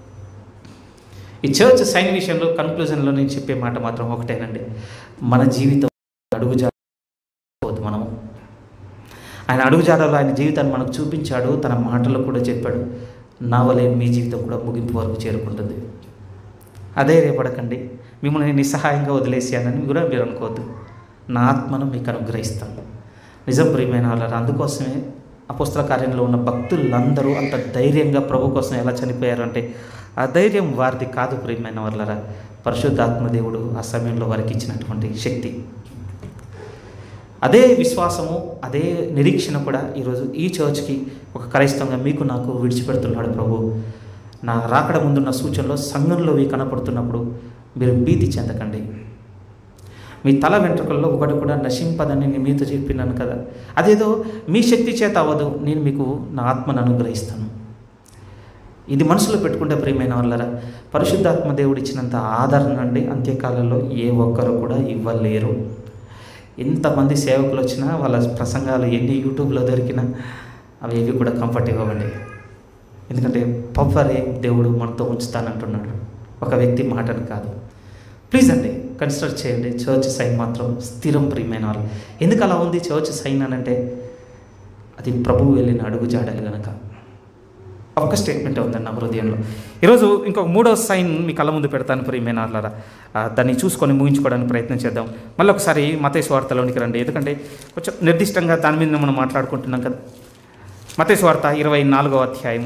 [SPEAKER 1] ఈ చర్చ్ సైన్ విషయంలో కన్క్లూజన్లో నేను చెప్పే మాట మాత్రం ఒకటేనండి మన జీవితం అడుగుజాడవద్దు మనము ఆయన అడుగుజాడలో ఆయన జీవితాన్ని మనకు చూపించాడు తన మాటల్లో కూడా చెప్పాడు నా వలే మీ జీవితం కూడా ముగింపు వరకు చేరుకుంటుంది అధైర్యపడకండి మిమ్మల్ని నేను నిస్సహాయంగా వదిలేసానని కూడా మీరు అనుకోవద్దు నా ఆత్మను మీకు అనుగ్రహిస్తాను నిజం ప్రియమైన వాళ్ళ అందుకోసమే అపుస్తల కార్యంలో ఉన్న భక్తులందరూ అంత ధైర్యంగా ప్రభు కోసం ఎలా చనిపోయారు అంటే ఆ ధైర్యం వారిది కాదు ప్రియమైన వాళ్ళరా పరిశుద్ధాత్మ దేవుడు ఆ సమయంలో వారికి ఇచ్చినటువంటి శక్తి అదే విశ్వాసము అదే నిరీక్షణ కూడా ఈరోజు ఈ చర్చ్కి ఒక క్రైస్తవంగా మీకు నాకు విడిచిపెడుతున్నాడు ప్రభు నా రాకడ ముందున్న సూచనలో సంఘంలో ఇవి కనపడుతున్నప్పుడు మీరు భీతి చెందకండి మీ తల వెంట్రుకల్లో ఒకటి కూడా నశింపదని నేను మీతో చెప్పినాను కదా అదేదో మీ శక్తి చేత అవ్వదు నేను మీకు నా ఆత్మను అనుగ్రహిస్తాను ఇది మనసులో పెట్టుకుంటే ప్రియమైన వాళ్ళరా పరిశుద్ధాత్మ దేవుడు ఇచ్చినంత ఆదరణ అండి అంత్యకాలంలో ఏ ఒక్కరు కూడా ఇవ్వలేరు ఎంతమంది సేవకులు వచ్చినా వాళ్ళ ప్రసంగాలు ఎన్ని యూట్యూబ్లో దొరికినా అవి ఏవి కూడా కంఫర్ట్ ఇవ్వండి ఎందుకంటే పవరే దేవుడు మనతో ఉంచుతానంటున్నాడు ఒక వ్యక్తి మాటను కాదు ప్లీజ్ అండి కన్సిడర్ చేయండి చర్చ్ సైన్ మాత్రం స్థిరం ప్రియమైన వాళ్ళు ఎందుకు అలా ఉంది చర్చ్ సైన్ అని అంటే అది ప్రభువు వెళ్ళిన అడుగు జాడాలి కనుక ఒక స్టేట్మెంట్ ఉందండి నా హృదయంలో ఈరోజు ఇంకొక మూడో సైన్ మీ కళ్ళ ముందు పెడతాను ప్రియమైన వాళ్ళరా ఆ, దాన్ని చూసుకొని ముగించుకోవడానికి ప్రయత్నం చేద్దాం మళ్ళీ ఒకసారి మతేశ్వ వార్తలోనికి రండి ఎందుకంటే కొంచెం నిర్దిష్టంగా దాని మీద మనం మాట్లాడుకుంటున్నాం కదా మతేశ్వ వార్త ఇరవై నాలుగో అధ్యాయం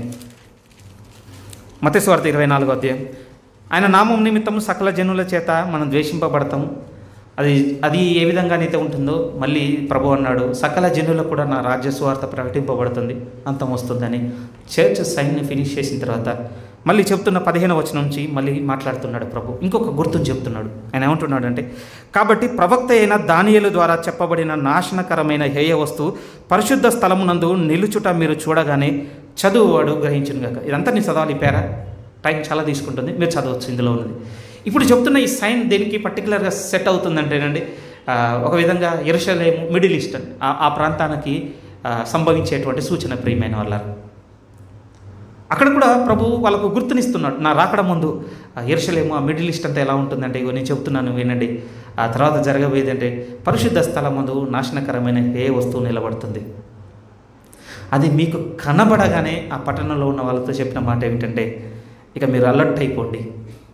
[SPEAKER 1] మతేశ్వ వార్త ఇరవై నాలుగో అధ్యాయం ఆయన నామం నిమిత్తం సకల జనుల చేత మనం ద్వేషింపబడతాం అది అది ఏ విధంగానైతే ఉంటుందో మళ్ళీ ప్రభు అన్నాడు సకల జనులకు కూడా నా రాజ్య సువార్త ప్రకటింపబడుతుంది అంతం వస్తుందని చర్చ్ సైన్ని ఫినిష్ చేసిన తర్వాత మళ్ళీ చెప్తున్న పదిహేను వచనం నుంచి మళ్ళీ మాట్లాడుతున్నాడు ప్రభు ఇంకొక గుర్తుని చెప్తున్నాడు ఆయన ఏమంటున్నాడు అంటే కాబట్టి ప్రవక్త అయిన దానియలు ద్వారా చెప్పబడిన నాశనకరమైన హేయ వస్తువు పరిశుద్ధ స్థలమునందు నిలుచుట మీరు చూడగానే చదువువాడు గ్రహించును గాక ఇదంతా నీ చదవాలి పేరా టైం చాలా తీసుకుంటుంది మీరు చదవచ్చు ఇందులో ఉన్నది ఇప్పుడు చెప్తున్న ఈ సైన్ దేనికి పర్టికులర్గా సెట్ అవుతుందంటేనండి ఆ, ఒక విధంగా ఎరుషలేము మిడిల్ ఈస్ట్ ఆ- ఆ ప్రాంతానికి ఆ, సంభవించేటువంటి సూచన ప్రియమైన వాళ్ళ అక్కడ కూడా ప్రభు వాళ్ళకు గుర్తునిస్తున్నాడు నా రాకడ ముందు ఆ ఎరుషలేము ఆ మిడిల్ ఈస్ట్ అంతా ఎలా ఉంటుందంటే ఇగో నేను చెప్తున్నాను వినండి ఆ తర్వాత జరగబోయేది అంటే పరిశుద్ధ స్థలం ముందు నాశనకరమైన ఏ వస్తువు నిలబడుతుంది అది మీకు కనబడగానే ఆ పట్టణంలో ఉన్న వాళ్ళతో చెప్పిన మాట ఏమిటంటే ఇక మీరు అలర్ట్ అయిపోండి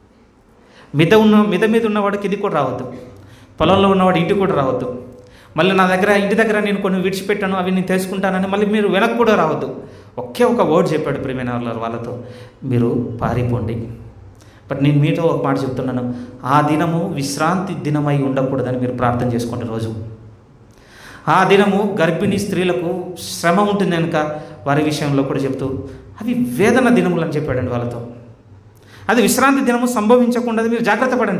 [SPEAKER 1] మిద ఉన్న మిద మీద ఉన్నవాడికి ఇది కూడా రావద్దు పొలంలో ఉన్నవాడు ఇంటికి కూడా రావద్దు మళ్ళీ నా దగ్గర ఇంటి దగ్గర నేను కొన్ని విడిచిపెట్టాను అవి నేను తెలుసుకుంటానని మళ్ళీ మీరు వెనక్కి కూడా రావద్దు ఒకే ఒక వర్డ్ చెప్పాడు ప్రియమైన వాళ్ళ వాళ్ళతో మీరు పారిపోండి బట్ నేను మీతో ఒక మాట చెప్తున్నాను ఆ దినము విశ్రాంతి దినమై ఉండకూడదని మీరు ప్రార్థన చేసుకోండి రోజు ఆ దినము గర్భిణీ స్త్రీలకు శ్రమ ఉంటుంది కనుక వారి విషయంలో కూడా చెప్తూ అవి వేదన దినములు అని చెప్పాడండి వాళ్ళతో అది విశ్రాంతి దినము సంభవించకుండా మీరు జాగ్రత్త పడండి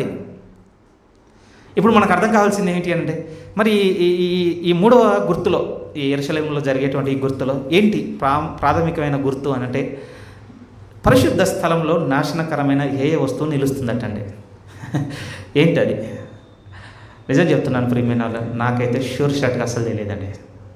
[SPEAKER 1] ఇప్పుడు మనకు అర్థం కావాల్సింది ఏంటి అంటే మరి ఈ ఈ- ఈ మూడవ గుర్తులో ఈ ఎరుశలేంలో జరిగేటువంటి ఈ గుర్తులో ఏంటి ప్రా ప్రాథమికమైన గుర్తు అని అంటే పరిశుద్ధ స్థలంలో నాశనకరమైన ఏ ఏ వస్తువు నిలుస్తుందటండి ఏంటి అది నిజం చెప్తున్నాను ప్రియమైన వాళ్ళ నాకైతే షూర్ షాట్గా అసలు తెలియదండి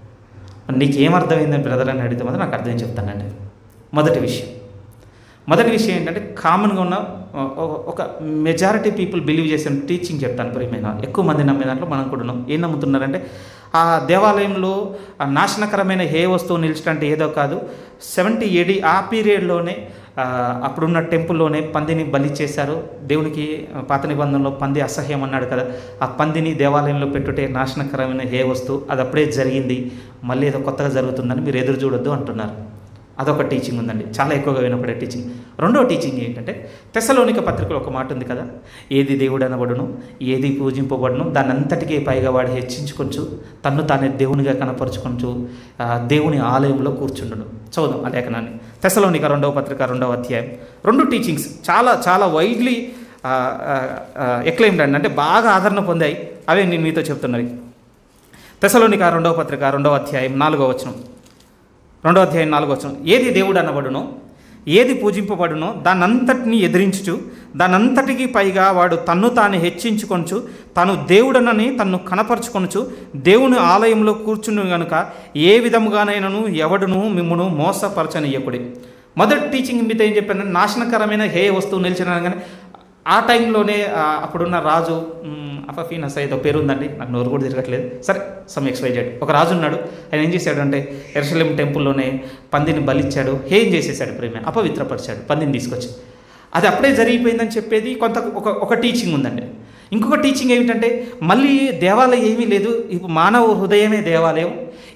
[SPEAKER 1] నీకు ఏమర్థమైందని బ్రదర్ అని అడిగితే మాత్రం నాకు అర్థం చెప్తానండి మొదటి విషయం మొదటి విషయం ఏంటంటే కామన్గా ఉన్న ఒ- ఒ- ఒక మెజారిటీ పీపుల్ బిలీవ్ చేసిన టీచింగ్ చెప్తాను ప్రియమైన వాళ్ళు. ఎక్కువ మంది నమ్మే దాంట్లో మనం కూడా ఉన్నాం ఏం నమ్ముతున్నారంటే ఆ దేవాలయంలో ఆ నాశనకరమైన ఏ వస్తువు నిలిచడంటే ఏదో కాదు సెవెంటీ ఏడి ఆ పీరియడ్లోనే ఆ, అప్పుడున్న టెంపుల్లోనే పందిని బలి చేశారు దేవునికి ఆ, పాత నిబంధనలో పంది అసహ్యం అన్నాడు కదా ఆ పందిని దేవాలయంలో పెట్టుటే నాశనకరమైన ఏ వస్తువు అది అప్పుడే జరిగింది మళ్ళీ ఏదో కొత్తగా జరుగుతుందని మీరు ఎదురు చూడొద్దు అంటున్నారు అదొక టీచింగ్ ఉందండి చాలా ఎక్కువగా వినపడే టీచింగ్ రెండో టీచింగ్ ఏంటంటే తెసలోనిక పత్రికలో ఒక మాట ఉంది కదా ఏది దేవుడు అనబడును ఏది పూజింపబడును దాని అంతటికీ పైగా వాడు హెచ్చించుకొంచు తన్ను తానే దేవునిగా కనపరుచుకొంచు ఆ, దేవుని ఆలయంలో కూర్చుండును చదువుదాం ఆ లేఖనాన్ని తెసలోనిక రెండవ పత్రిక రెండవ అధ్యాయం రెండు టీచింగ్స్ చాలా చాలా వైడ్లీ ఎక్లైమ్డ్ అండి అంటే బాగా ఆదరణ పొందాయి అవే నేను మీతో చెప్తున్నవి తెసలోనిక రెండవ పత్రిక రెండవ అధ్యాయం నాలుగవ వచనం రెండో అధ్యాయం నాలుగో వచనం ఏది దేవుడు అనబడునో ఏది పూజింపబడునో దానంతటిని ఎదిరించుచు దానంతటికి పైగా వాడు తన్ను తాను హెచ్చించుకొనుచు తాను దేవుడనని తన్ను కనపరుచుకొనుచు దేవుని ఆలయంలో కూర్చుని గనుక ఏ విధముగానైనను ఎవడును మిమ్మును మోసపరచనీయకుడి మొదటి టీచింగ్ మీద ఏం చెప్పాను నాశనకరమైన హే వస్తువు నిలిచిన కానీ ఆ టైంలోనే ఆ, అప్పుడున్న రాజు మ్, అఫఫీనస్ ఏదో పేరు ఉందండి నాకు నోరు కూడా తిరగట్లేదు సరే సమ్ ఎక్స్వైజెడ్ ఒక రాజు ఉన్నాడు ఆయన ఏం చేశాడు అంటే ఎరుసలేం టెంపుల్లోనే పందిని బలిచ్చాడు ఏం చేసేసాడు ప్రేమ అపవిత్రపరిచాడు పందిని తీసుకొచ్చి అది అప్పుడే జరిగిపోయిందని చెప్పేది కొంత ఒక ఒక టీచింగ్ ఉందండి ఇంకొక టీచింగ్ ఏమిటంటే మళ్ళీ దేవాలయం ఏమీ లేదు ఇప్పుడు మానవ హృదయమే దేవాలయం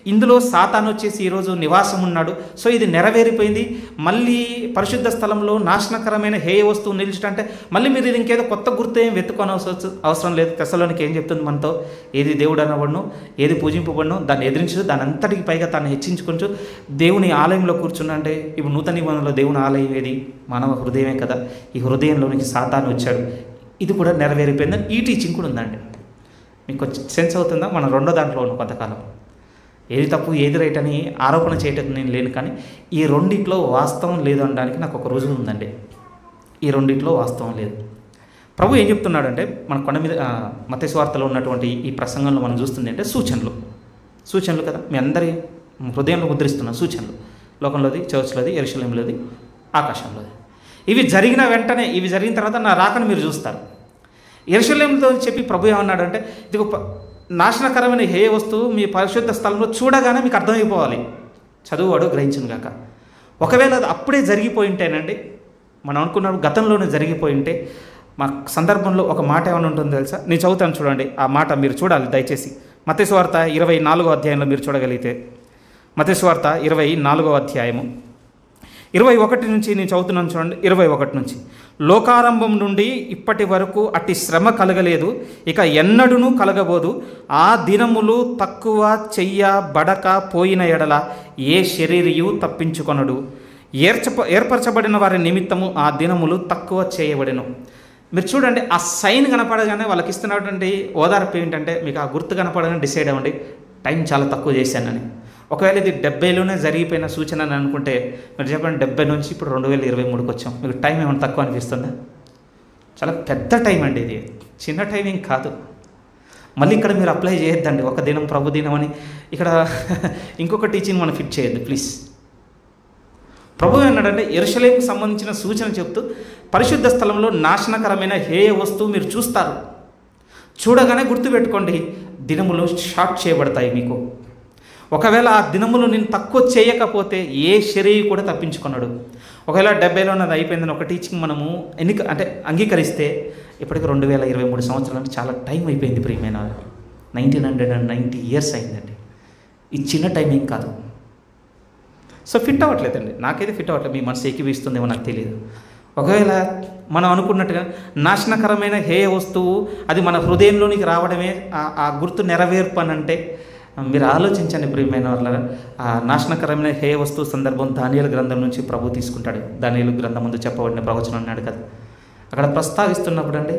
[SPEAKER 1] ఇందులో సాతాను వచ్చేసి ఈరోజు నివాసం ఉన్నాడు సో ఇది నెరవేరిపోయింది మళ్ళీ పరిశుద్ధ స్థలంలో నాశనకరమైన హేయ వస్తువు నిలిచడంటే మళ్ళీ మీరు ఇది ఇంకేదో కొత్త గుర్తు ఏం వెతుకొని అవసరం అవసరం లేదు తెసలోనికి ఏం చెప్తుంది మనతో ఏది దేవుడు అనబడును ఏది పూజింపబడును దాన్ని ఎదిరించు దాని అంతటికి పైగా తాను హెచ్చించుకుంటూ దేవుని ఆలయంలో కూర్చున్నంటే ఇప్పుడు నూతన నిబంధనలో దేవుని ఆలయం ఏది మానవ హృదయమే కదా ఈ హృదయంలోనికి సాతాను వచ్చాడు ఇది కూడా నెరవేరిపోయిందని ఈ టీచింగ్ కూడా ఉందండి మీకు కొంచెం సెన్స్ అవుతుందా మన రెండో దాంట్లో ఉన్న కొంతకాలం ఏది తప్పు ఏది రైట్ అని ఆరోపణ చేయటం నేను లేను కానీ ఈ రెండిట్లో వాస్తవం లేదు అనడానికి నాకు ఒక రుజువు ఉందండి ఈ రెండిట్లో వాస్తవం లేదు ప్రభు ఏం చెప్తున్నాడంటే మన కొండ మీద మతస్వార్తలో ఉన్నటువంటి ఈ ప్రసంగంలో మనం చూస్తుంది అంటే సూచనలు సూచనలు కదా మీ అందరి హృదయంలో ముద్రిస్తున్న సూచనలు లోకంలోది చర్చ్లోది ఎరుశలంలోది ఆకాశంలోది ఇవి జరిగిన వెంటనే ఇవి జరిగిన తర్వాత నా రాకను మీరు చూస్తారు ఎరుశల్యంతో చెప్పి ప్రభు ఏమన్నాడంటే ఇది ఒక నాశనకరమైన హే వస్తువు మీ పరిశుద్ధ స్థలంలో చూడగానే మీకు అర్థమైపోవాలి చదువువాడు గ్రహించును గాక ఒకవేళ అది అప్పుడే జరిగిపోయి ఉంటేనండి మనం అనుకున్న గతంలోనే జరిగిపోయి ఉంటే మా సందర్భంలో ఒక మాట ఏమైనా ఉంటుందో తెలుసా నేను చదువుతాను చూడండి ఆ మాట మీరు చూడాలి దయచేసి మతేశ్వార్త ఇరవై నాలుగో అధ్యాయంలో మీరు చూడగలిగితే మతేశ్వార్త ఇరవై నాలుగో అధ్యాయము ఇరవై ఒకటి నుంచి నేను చదువుతున్నాను చూడండి ఇరవై ఒకటి నుంచి లోకారంభం నుండి ఇప్పటి వరకు అట్టి శ్రమ కలగలేదు ఇక ఎన్నడూనూ కలగబోదు ఆ దినములు తక్కువ చెయ్య బడక పోయిన ఎడల ఏ శరీరియు తప్పించుకొనడు ఏర్చ ఏర్పరచబడిన వారి నిమిత్తము ఆ దినములు తక్కువ చేయబడెను మీరు చూడండి ఆ సైన్ కనపడగానే వాళ్ళకి ఇస్తున్నటువంటి ఓదార్పు ఏంటంటే మీకు ఆ గుర్తు కనపడగానే డిసైడ్ అవ్వండి టైం చాలా తక్కువ చేశానని ఒకవేళ ఇది డెబ్బైలోనే జరిగిపోయిన సూచన అని అనుకుంటే మీరు చెప్పండి డెబ్బై నుంచి ఇప్పుడు రెండు వేల ఇరవై మూడుకి వచ్చాం మీకు టైం ఏమైనా తక్కువ అనిపిస్తుందా చాలా పెద్ద టైం అండి ఇది చిన్న టైమింగ్ కాదు మళ్ళీ ఇక్కడ మీరు అప్లై చేయొద్దండి ఒక దినం ప్రభు దినం అని ఇక్కడ ఇంకొక టీచింగ్ మనం ఫిట్ చేయొద్దు ప్లీజ్ ప్రభు అన్నాడంటే ఎరుషలేంకి సంబంధించిన సూచన చెప్తూ పరిశుద్ధ స్థలంలో నాశనకరమైన హేయ వస్తువు మీరు చూస్తారు చూడగానే గుర్తుపెట్టుకోండి దినములు షార్ట్ చేయబడతాయి మీకు ఒకవేళ ఆ దినములు నేను తక్కువ చేయకపోతే ఏ శరీరం కూడా తప్పించుకున్నాడు ఒకవేళ డెబ్బైలో ఉన్నది అయిపోయిందని ఒక టీచింగ్ మనము ఎన్నిక అంటే అంగీకరిస్తే ఇప్పటికి రెండు వేల ఇరవై మూడు సంవత్సరాలు అంటే చాలా టైం అయిపోయింది ప్రియమైన nineteen hundred and ninety years అయిందండి ఇది చిన్న టైం ఏం కాదు సో ఫిట్ అవ్వట్లేదండి నాకైతే ఫిట్ అవ్వట్లేదు మీ మనసు ఎక్కిపిస్తుందేమో నాకు తెలియదు ఒకవేళ మనం అనుకున్నట్టుగా నాశనకరమైన హేయ వస్తువు అది మన హృదయంలోనికి రావడమే ఆ గుర్తు నెరవేర్పు అని అంటే మీరు ఆలోచించండి ప్రియమైన వాళ్ళ ఆ నాశనకరమైన హేయ వస్తువు సందర్భం దానియల గ్రంథం నుంచి ప్రభు తీసుకుంటాడు దానియలు గ్రంథం ముందు చెప్పబడిన ప్రవచనం అన్నాడు కదా అక్కడ ప్రస్తావిస్తున్నప్పుడు అండి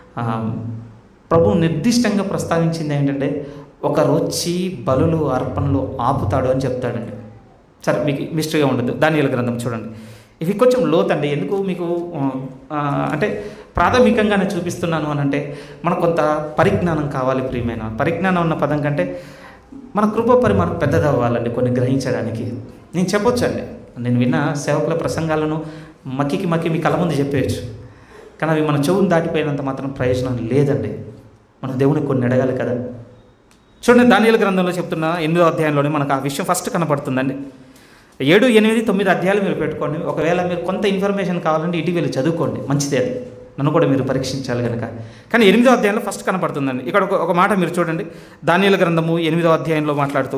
[SPEAKER 1] ప్రభు నిర్దిష్టంగా ప్రస్తావించింది ఏంటంటే ఒకరు వచ్చి బలులు అర్పణలు ఆపుతాడు అని చెప్తాడండి సరే మీకు మిస్టరీగా ఉండదు దానియల గ్రంథం చూడండి ఇవి కొంచెం లోతండి ఎందుకు మీకు అంటే ప్రాథమికంగానే చూపిస్తున్నాను అని అంటే మనకు కొంత పరిజ్ఞానం కావాలి ప్రియమైన పరిజ్ఞానం ఉన్న పదం కంటే మన కృప పరిమాణం పెద్దదవ్వాలండి కొన్ని గ్రహించడానికి నేను చెప్పొచ్చండి నేను విన్న సేవకుల ప్రసంగాలను మక్కికి మక్కి మీ కళ్ళ ముందు చెప్పేయచ్చు కానీ అవి మన చెవును దాటిపోయినంత మాత్రం ప్రయోజనం లేదండి మన దేవుని కొన్ని అడగాలి కదా చూడండి దానియల గ్రంథంలో చెప్తున్న ఎనిమిదో అధ్యాయంలోనే మనకు ఆ విషయం ఫస్ట్ కనపడుతుందండి ఏడు ఎనిమిది తొమ్మిది అధ్యాయాలు మీరు పెట్టుకోండి ఒకవేళ మీరు కొంత ఇన్ఫర్మేషన్ కావాలంటే ఇటు వెళ్ళి చదువుకోండి మంచిదే అది నన్ను కూడా మీరు పరీక్షించాలి కనుక కానీ ఎనిమిదో అధ్యాయంలో ఫస్ట్ కనపడుతుందండి ఇక్కడ ఒక ఒక మాట మీరు చూడండి దానియల గ్రంథము ఎనిమిదో అధ్యాయంలో మాట్లాడుతూ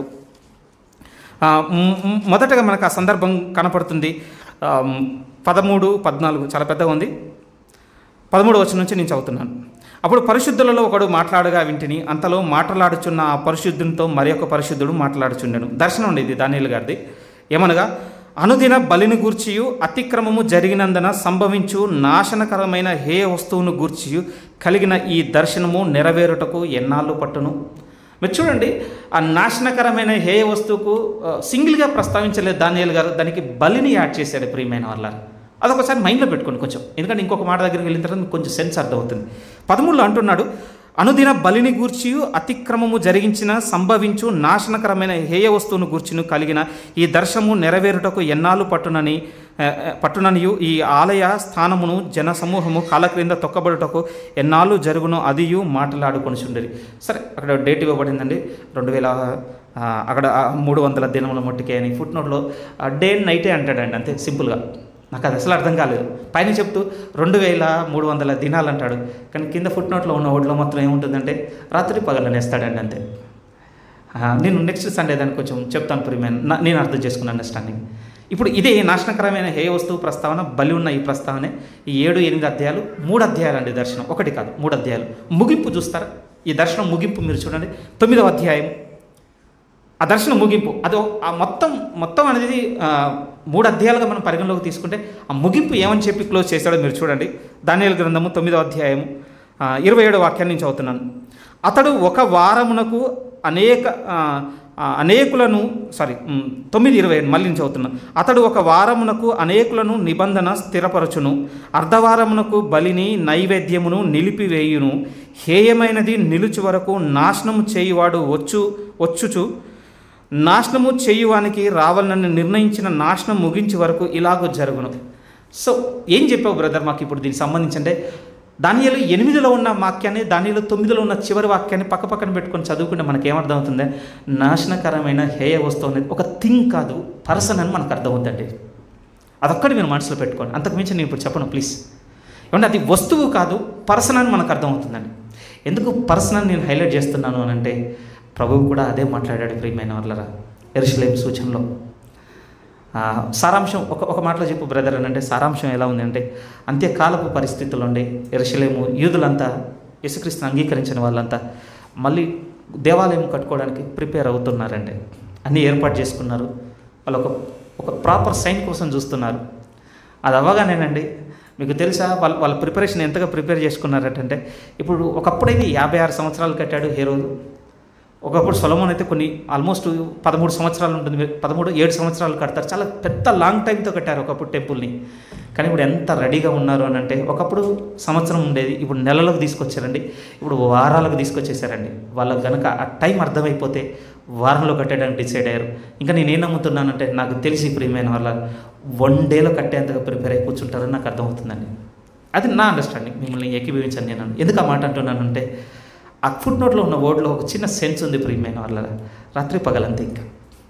[SPEAKER 1] మొదటగా మనకు ఆ సందర్భం కనపడుతుంది పదమూడు పద్నాలుగు చాలా పెద్దగా ఉంది పదమూడు వచ్చిన నుంచి నేను చదువుతున్నాను అప్పుడు పరిశుద్ధులలో ఒకడు మాట్లాడగా వింటిని అంతలో మాట్లాడుచున్న ఆ పరిశుద్ధునితో మరి ఒక పరిశుద్ధుడు మాట్లాడుచుండెను దర్శనం ఉండేది దానియలు గారిది ఏమనగా అనుదిన బలిని గూర్చియు అతిక్రమము జరిగినందున సంభవించు నాశనకరమైన హే వస్తువును గూర్చియు కలిగిన ఈ దర్శనము నెరవేరుటకు ఎన్నాళ్ళు పట్టును మీరు చూడండి ఆ నాశనకరమైన హే వస్తువుకు సింగిల్గా ప్రస్తావించలేదు దానియల్ గారు దానికి బలిని యాడ్ చేశాడు ప్రియమైన వాళ్ళ అదొకసారి మైండ్లో పెట్టుకోండి కొంచెం ఎందుకంటే ఇంకొక మాట దగ్గరికి వెళ్ళిన తర్వాత మీకు కొంచెం సెన్స్ అర్థమవుతుంది పదమూడులో అంటున్నాడు అనుదిన బలిని గూర్చి అతిక్రమము జరిగించిన సంభవించు నాశనకరమైన హేయ వస్తువును గూర్చిను కలిగిన ఈ దర్శము నెరవేరుటకు ఎన్నాళ్ళు పట్టునని పట్టుననియు ఈ ఆలయ స్థానమును జన సమూహము కాల క్రింద తొక్కబడుటకు ఎన్నాళ్ళు జరుగును అదియు మాట్లాడుకొని ఉండేది సరే అక్కడ డేట్ ఇవ్వబడిందండి రెండు వేల అక్కడ మూడు వందల దినముల మట్టికే అని ఫుట్ నోట్లో డే అండ్ నైటే అంటాడండి అంతే సింపుల్గా నాకు అది అసలు అర్థం కాలేదు పైన చెప్తూ రెండు వేల మూడు వందల దినాలు అంటాడు కానీ కింద ఫుట్ నోట్లో ఉన్న ఓడిలో మొత్తం ఏముంటుందంటే రాత్రి పగలనేస్తాడండి అంతే ఆ, నేను నెక్స్ట్ సండే దానికి కొంచెం చెప్తాను ప్రియమైన నా- నేను అర్థం చేసుకున్న అండర్స్టాండింగ్ ఇప్పుడు ఇదే నాశనకరమైన హే వస్తువు ప్రస్తావన బలి ఉన్న ఈ ప్రస్తావనే ఈ ఏడు ఎనిమిది అధ్యాయాలు మూడు అధ్యాయాలు అండి దర్శనం ఒకటి కాదు మూడు అధ్యాయాలు ముగింపు చూస్తారా ఈ దర్శనం ముగింపు మీరు చూడండి తొమ్మిదవ అధ్యాయం ఆ దర్శనం ముగింపు అది ఒక- ఆ మొత్తం మొత్తం అనేది ఆ, మూడు అధ్యాయాలుగా మనం పరిగణలోకి తీసుకుంటే ఆ ముగింపు ఏమని చెప్పి క్లోజ్ చేశాడో మీరు చూడండి దానియేలు గ్రంథము తొమ్మిదవ అధ్యాయము ఆ, ఇరవై ఏడో వాక్యాన్ని నుంచి చదువుతున్నాను అతడు ఒక వారమునకు అనేక ఆ, ఆ, అనేకులను సారీ ఉమ్, తొమ్మిది ఇరవై ఏడు మళ్ళీ నుంచి చదువుతున్నాను అతడు ఒక వారమునకు అనేకులను నిబంధన స్థిరపరచును అర్ధవారమునకు బలిని నైవేద్యమును నిలిపివేయును హేయమైనది నిలుచు వరకు నాశనము చేయువాడు వచ్చు వచ్చుచు నాశనము చేయువానికి రావాలని నిర్ణయించిన నాశనం ముగించే వరకు ఇలాగూ జరుగును సో ఏం చెప్పావు బ్రదర్ మాకు ఇప్పుడు దీనికి సంబంధించి అంటే దానిలో ఎనిమిదిలో ఉన్న వాక్యాన్ని దానిలో తొమ్మిదిలో ఉన్న చివరి వాక్యాన్ని పక్క పక్కన పెట్టుకొని చదువుకుంటే మనకి ఏమర్థం అవుతుంది నాశనకరమైన హేయ వస్తువు అనేది ఒక థింగ్ కాదు పర్సన్ అని మనకు అర్థమవుతుందండి అదొక్కటి మీరు మనసులో పెట్టుకోండి అంతకుమించి నేను ఇప్పుడు చెప్పను ప్లీజ్ ఏమంటే అది వస్తువు కాదు పర్సన్ అని మనకు అర్థమవుతుందండి ఎందుకు పర్సన్ అని నేను హైలైట్ చేస్తున్నాను అని అంటే ప్రభువు కూడా అదే మాట్లాడాడు ప్రియమైన వాళ్ళరా ఎరుసలేం సూచనలో ఆ, సారాంశం ఒక ఒక మాటలో చెప్పు బ్రదర్ అని అంటే సారాంశం ఎలా ఉంది అంటే అంత్యకాలపు పరిస్థితుల్లో ఉండే ఎరుసలేము యూదులంతా యేసుక్రీస్తుని అంగీకరించిన వాళ్ళంతా మళ్ళీ దేవాలయం కట్టుకోవడానికి ప్రిపేర్ అవుతున్నారండి అన్నీ ఏర్పాటు చేసుకున్నారు వాళ్ళు ఒక ఒక ప్రాపర్ సైన్ కోసం చూస్తున్నారు అది అవ్వగానేనండి మీకు తెలుసా వాళ్ళ వాళ్ళ ప్రిపరేషన్ ఎంతగా ప్రిపేర్ చేసుకున్నారంటే ఇప్పుడు ఒకప్పుడైతే యాభై ఆరు సంవత్సరాలు కట్టాడు హేరోదు ఒకప్పుడు సొలమోన్ అయితే కొన్ని ఆల్మోస్ట్ పదమూడు సంవత్సరాలు ఉంటుంది పదమూడు ఏడు సంవత్సరాలు కడతారు చాలా పెద్ద లాంగ్ టైంతో కట్టారు ఒకప్పుడు టెంపుల్ని కానీ ఇప్పుడు ఎంత రెడీగా ఉన్నారు అని అంటే ఒకప్పుడు సంవత్సరం ఉండేది ఇప్పుడు నెలలకు తీసుకొచ్చారండి ఇప్పుడు వారాలకు తీసుకొచ్చేసారండి వాళ్ళకి కనుక ఆ టైం అర్థమైపోతే వారంలో కట్టడానికి డిసైడ్ అయ్యారు ఇంకా నేనేం నమ్ముతున్నానంటే నాకు తెలిసి ప్రియమైన వాళ్ళ వన్ డేలో కట్టేంతగా ప్రిపేర్ అయి కూర్చుంటారని నాకు అర్థమవుతుందండి అది నా అండర్స్టాండింగ్ మిమ్మల్ని ఏకీభవించాను నేను ఎందుకు ఆ మాట అంటున్నానంటే ఆ ఫుడ్ నోట్లో ఉన్న వర్డ్లో ఒక చిన్న సెన్స్ ఉంది ప్రియమైన వాళ్ళ రాత్రి పగలంతే ఇంకా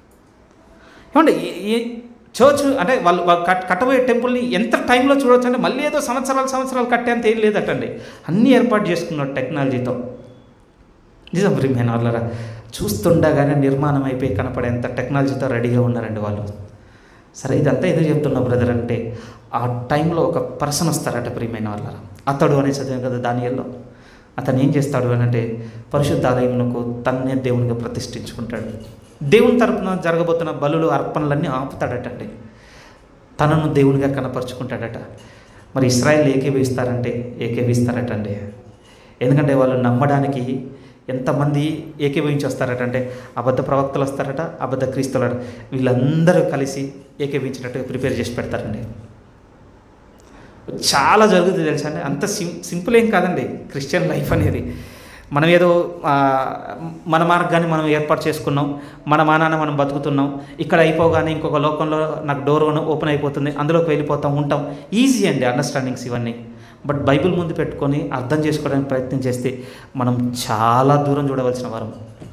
[SPEAKER 1] ఏమంటే ఈ- ఈ చర్చ్ అంటే వాళ్ళు వాళ్ళు కట్ కట్టబోయే టెంపుల్ని ఎంత టైంలో చూడొచ్చు అంటే మళ్ళీ ఏదో సంవత్సరాలు సంవత్సరాలు కట్టేంత ఏం లేదటండి అన్నీ ఏర్పాటు చేసుకున్నాడు టెక్నాలజీతో నిజం ప్రియమైన వాళ్ళరా చూస్తుండగానే నిర్మాణం అయిపోయి కనపడేంత టెక్నాలజీతో రెడీగా ఉన్నారండి వాళ్ళు సరే ఇదంతా ఎందుకు చెప్తున్నా బ్రదర్ అంటే ఆ టైంలో ఒక పర్సన్ వస్తారట ప్రియమైన వాళ్ళ అతడు అని చదివాం కదా దానియల్లో అతను ఏం చేస్తాడు అని అంటే పరిశుద్ధాలయమునకు తన్నే దేవునిగా ప్రతిష్ఠించుకుంటాడు దేవుని తరపున జరగబోతున్న బలులు అర్పణలన్నీ ఆపుతాడటండి తనను దేవునిగా కనపరుచుకుంటాడట మరి ఇస్రాయల్ ఏకీభవిస్తారంటే ఏకీభవిస్తారటండి ఎందుకంటే వాళ్ళు నమ్మడానికి ఎంతమంది ఏకీభవించి వస్తారట అంటే అబద్ధ ప్రవక్తలు వస్తారట అబద్ధ క్రీస్తులు వీళ్ళందరూ కలిసి ఏకీభవించినట్టుగా ప్రిపేర్ చేసి పెడతారండి చాలా జరుగుతుంది తెలుసా అండి అంత సిం సింపుల్ ఏం కాదండి క్రిస్టియన్ లైఫ్ అనేది మనం ఏదో ఆ, మన మార్గాన్ని మనం ఏర్పాటు చేసుకున్నాం మన మానాన్ని మనం బతుకుతున్నాం ఇక్కడ అయిపోగానే ఇంకొక లోకంలో నాకు డోర్ ఓపెన్ అయిపోతుంది అందులోకి వెళ్ళిపోతాం ఉంటాం ఈజీ అండి అండర్స్టాండింగ్స్ ఇవన్నీ బట్ బైబిల్ ముందు పెట్టుకొని అర్థం చేసుకోవడానికి ప్రయత్నం చేస్తే మనం చాలా దూరం చూడవలసిన వారం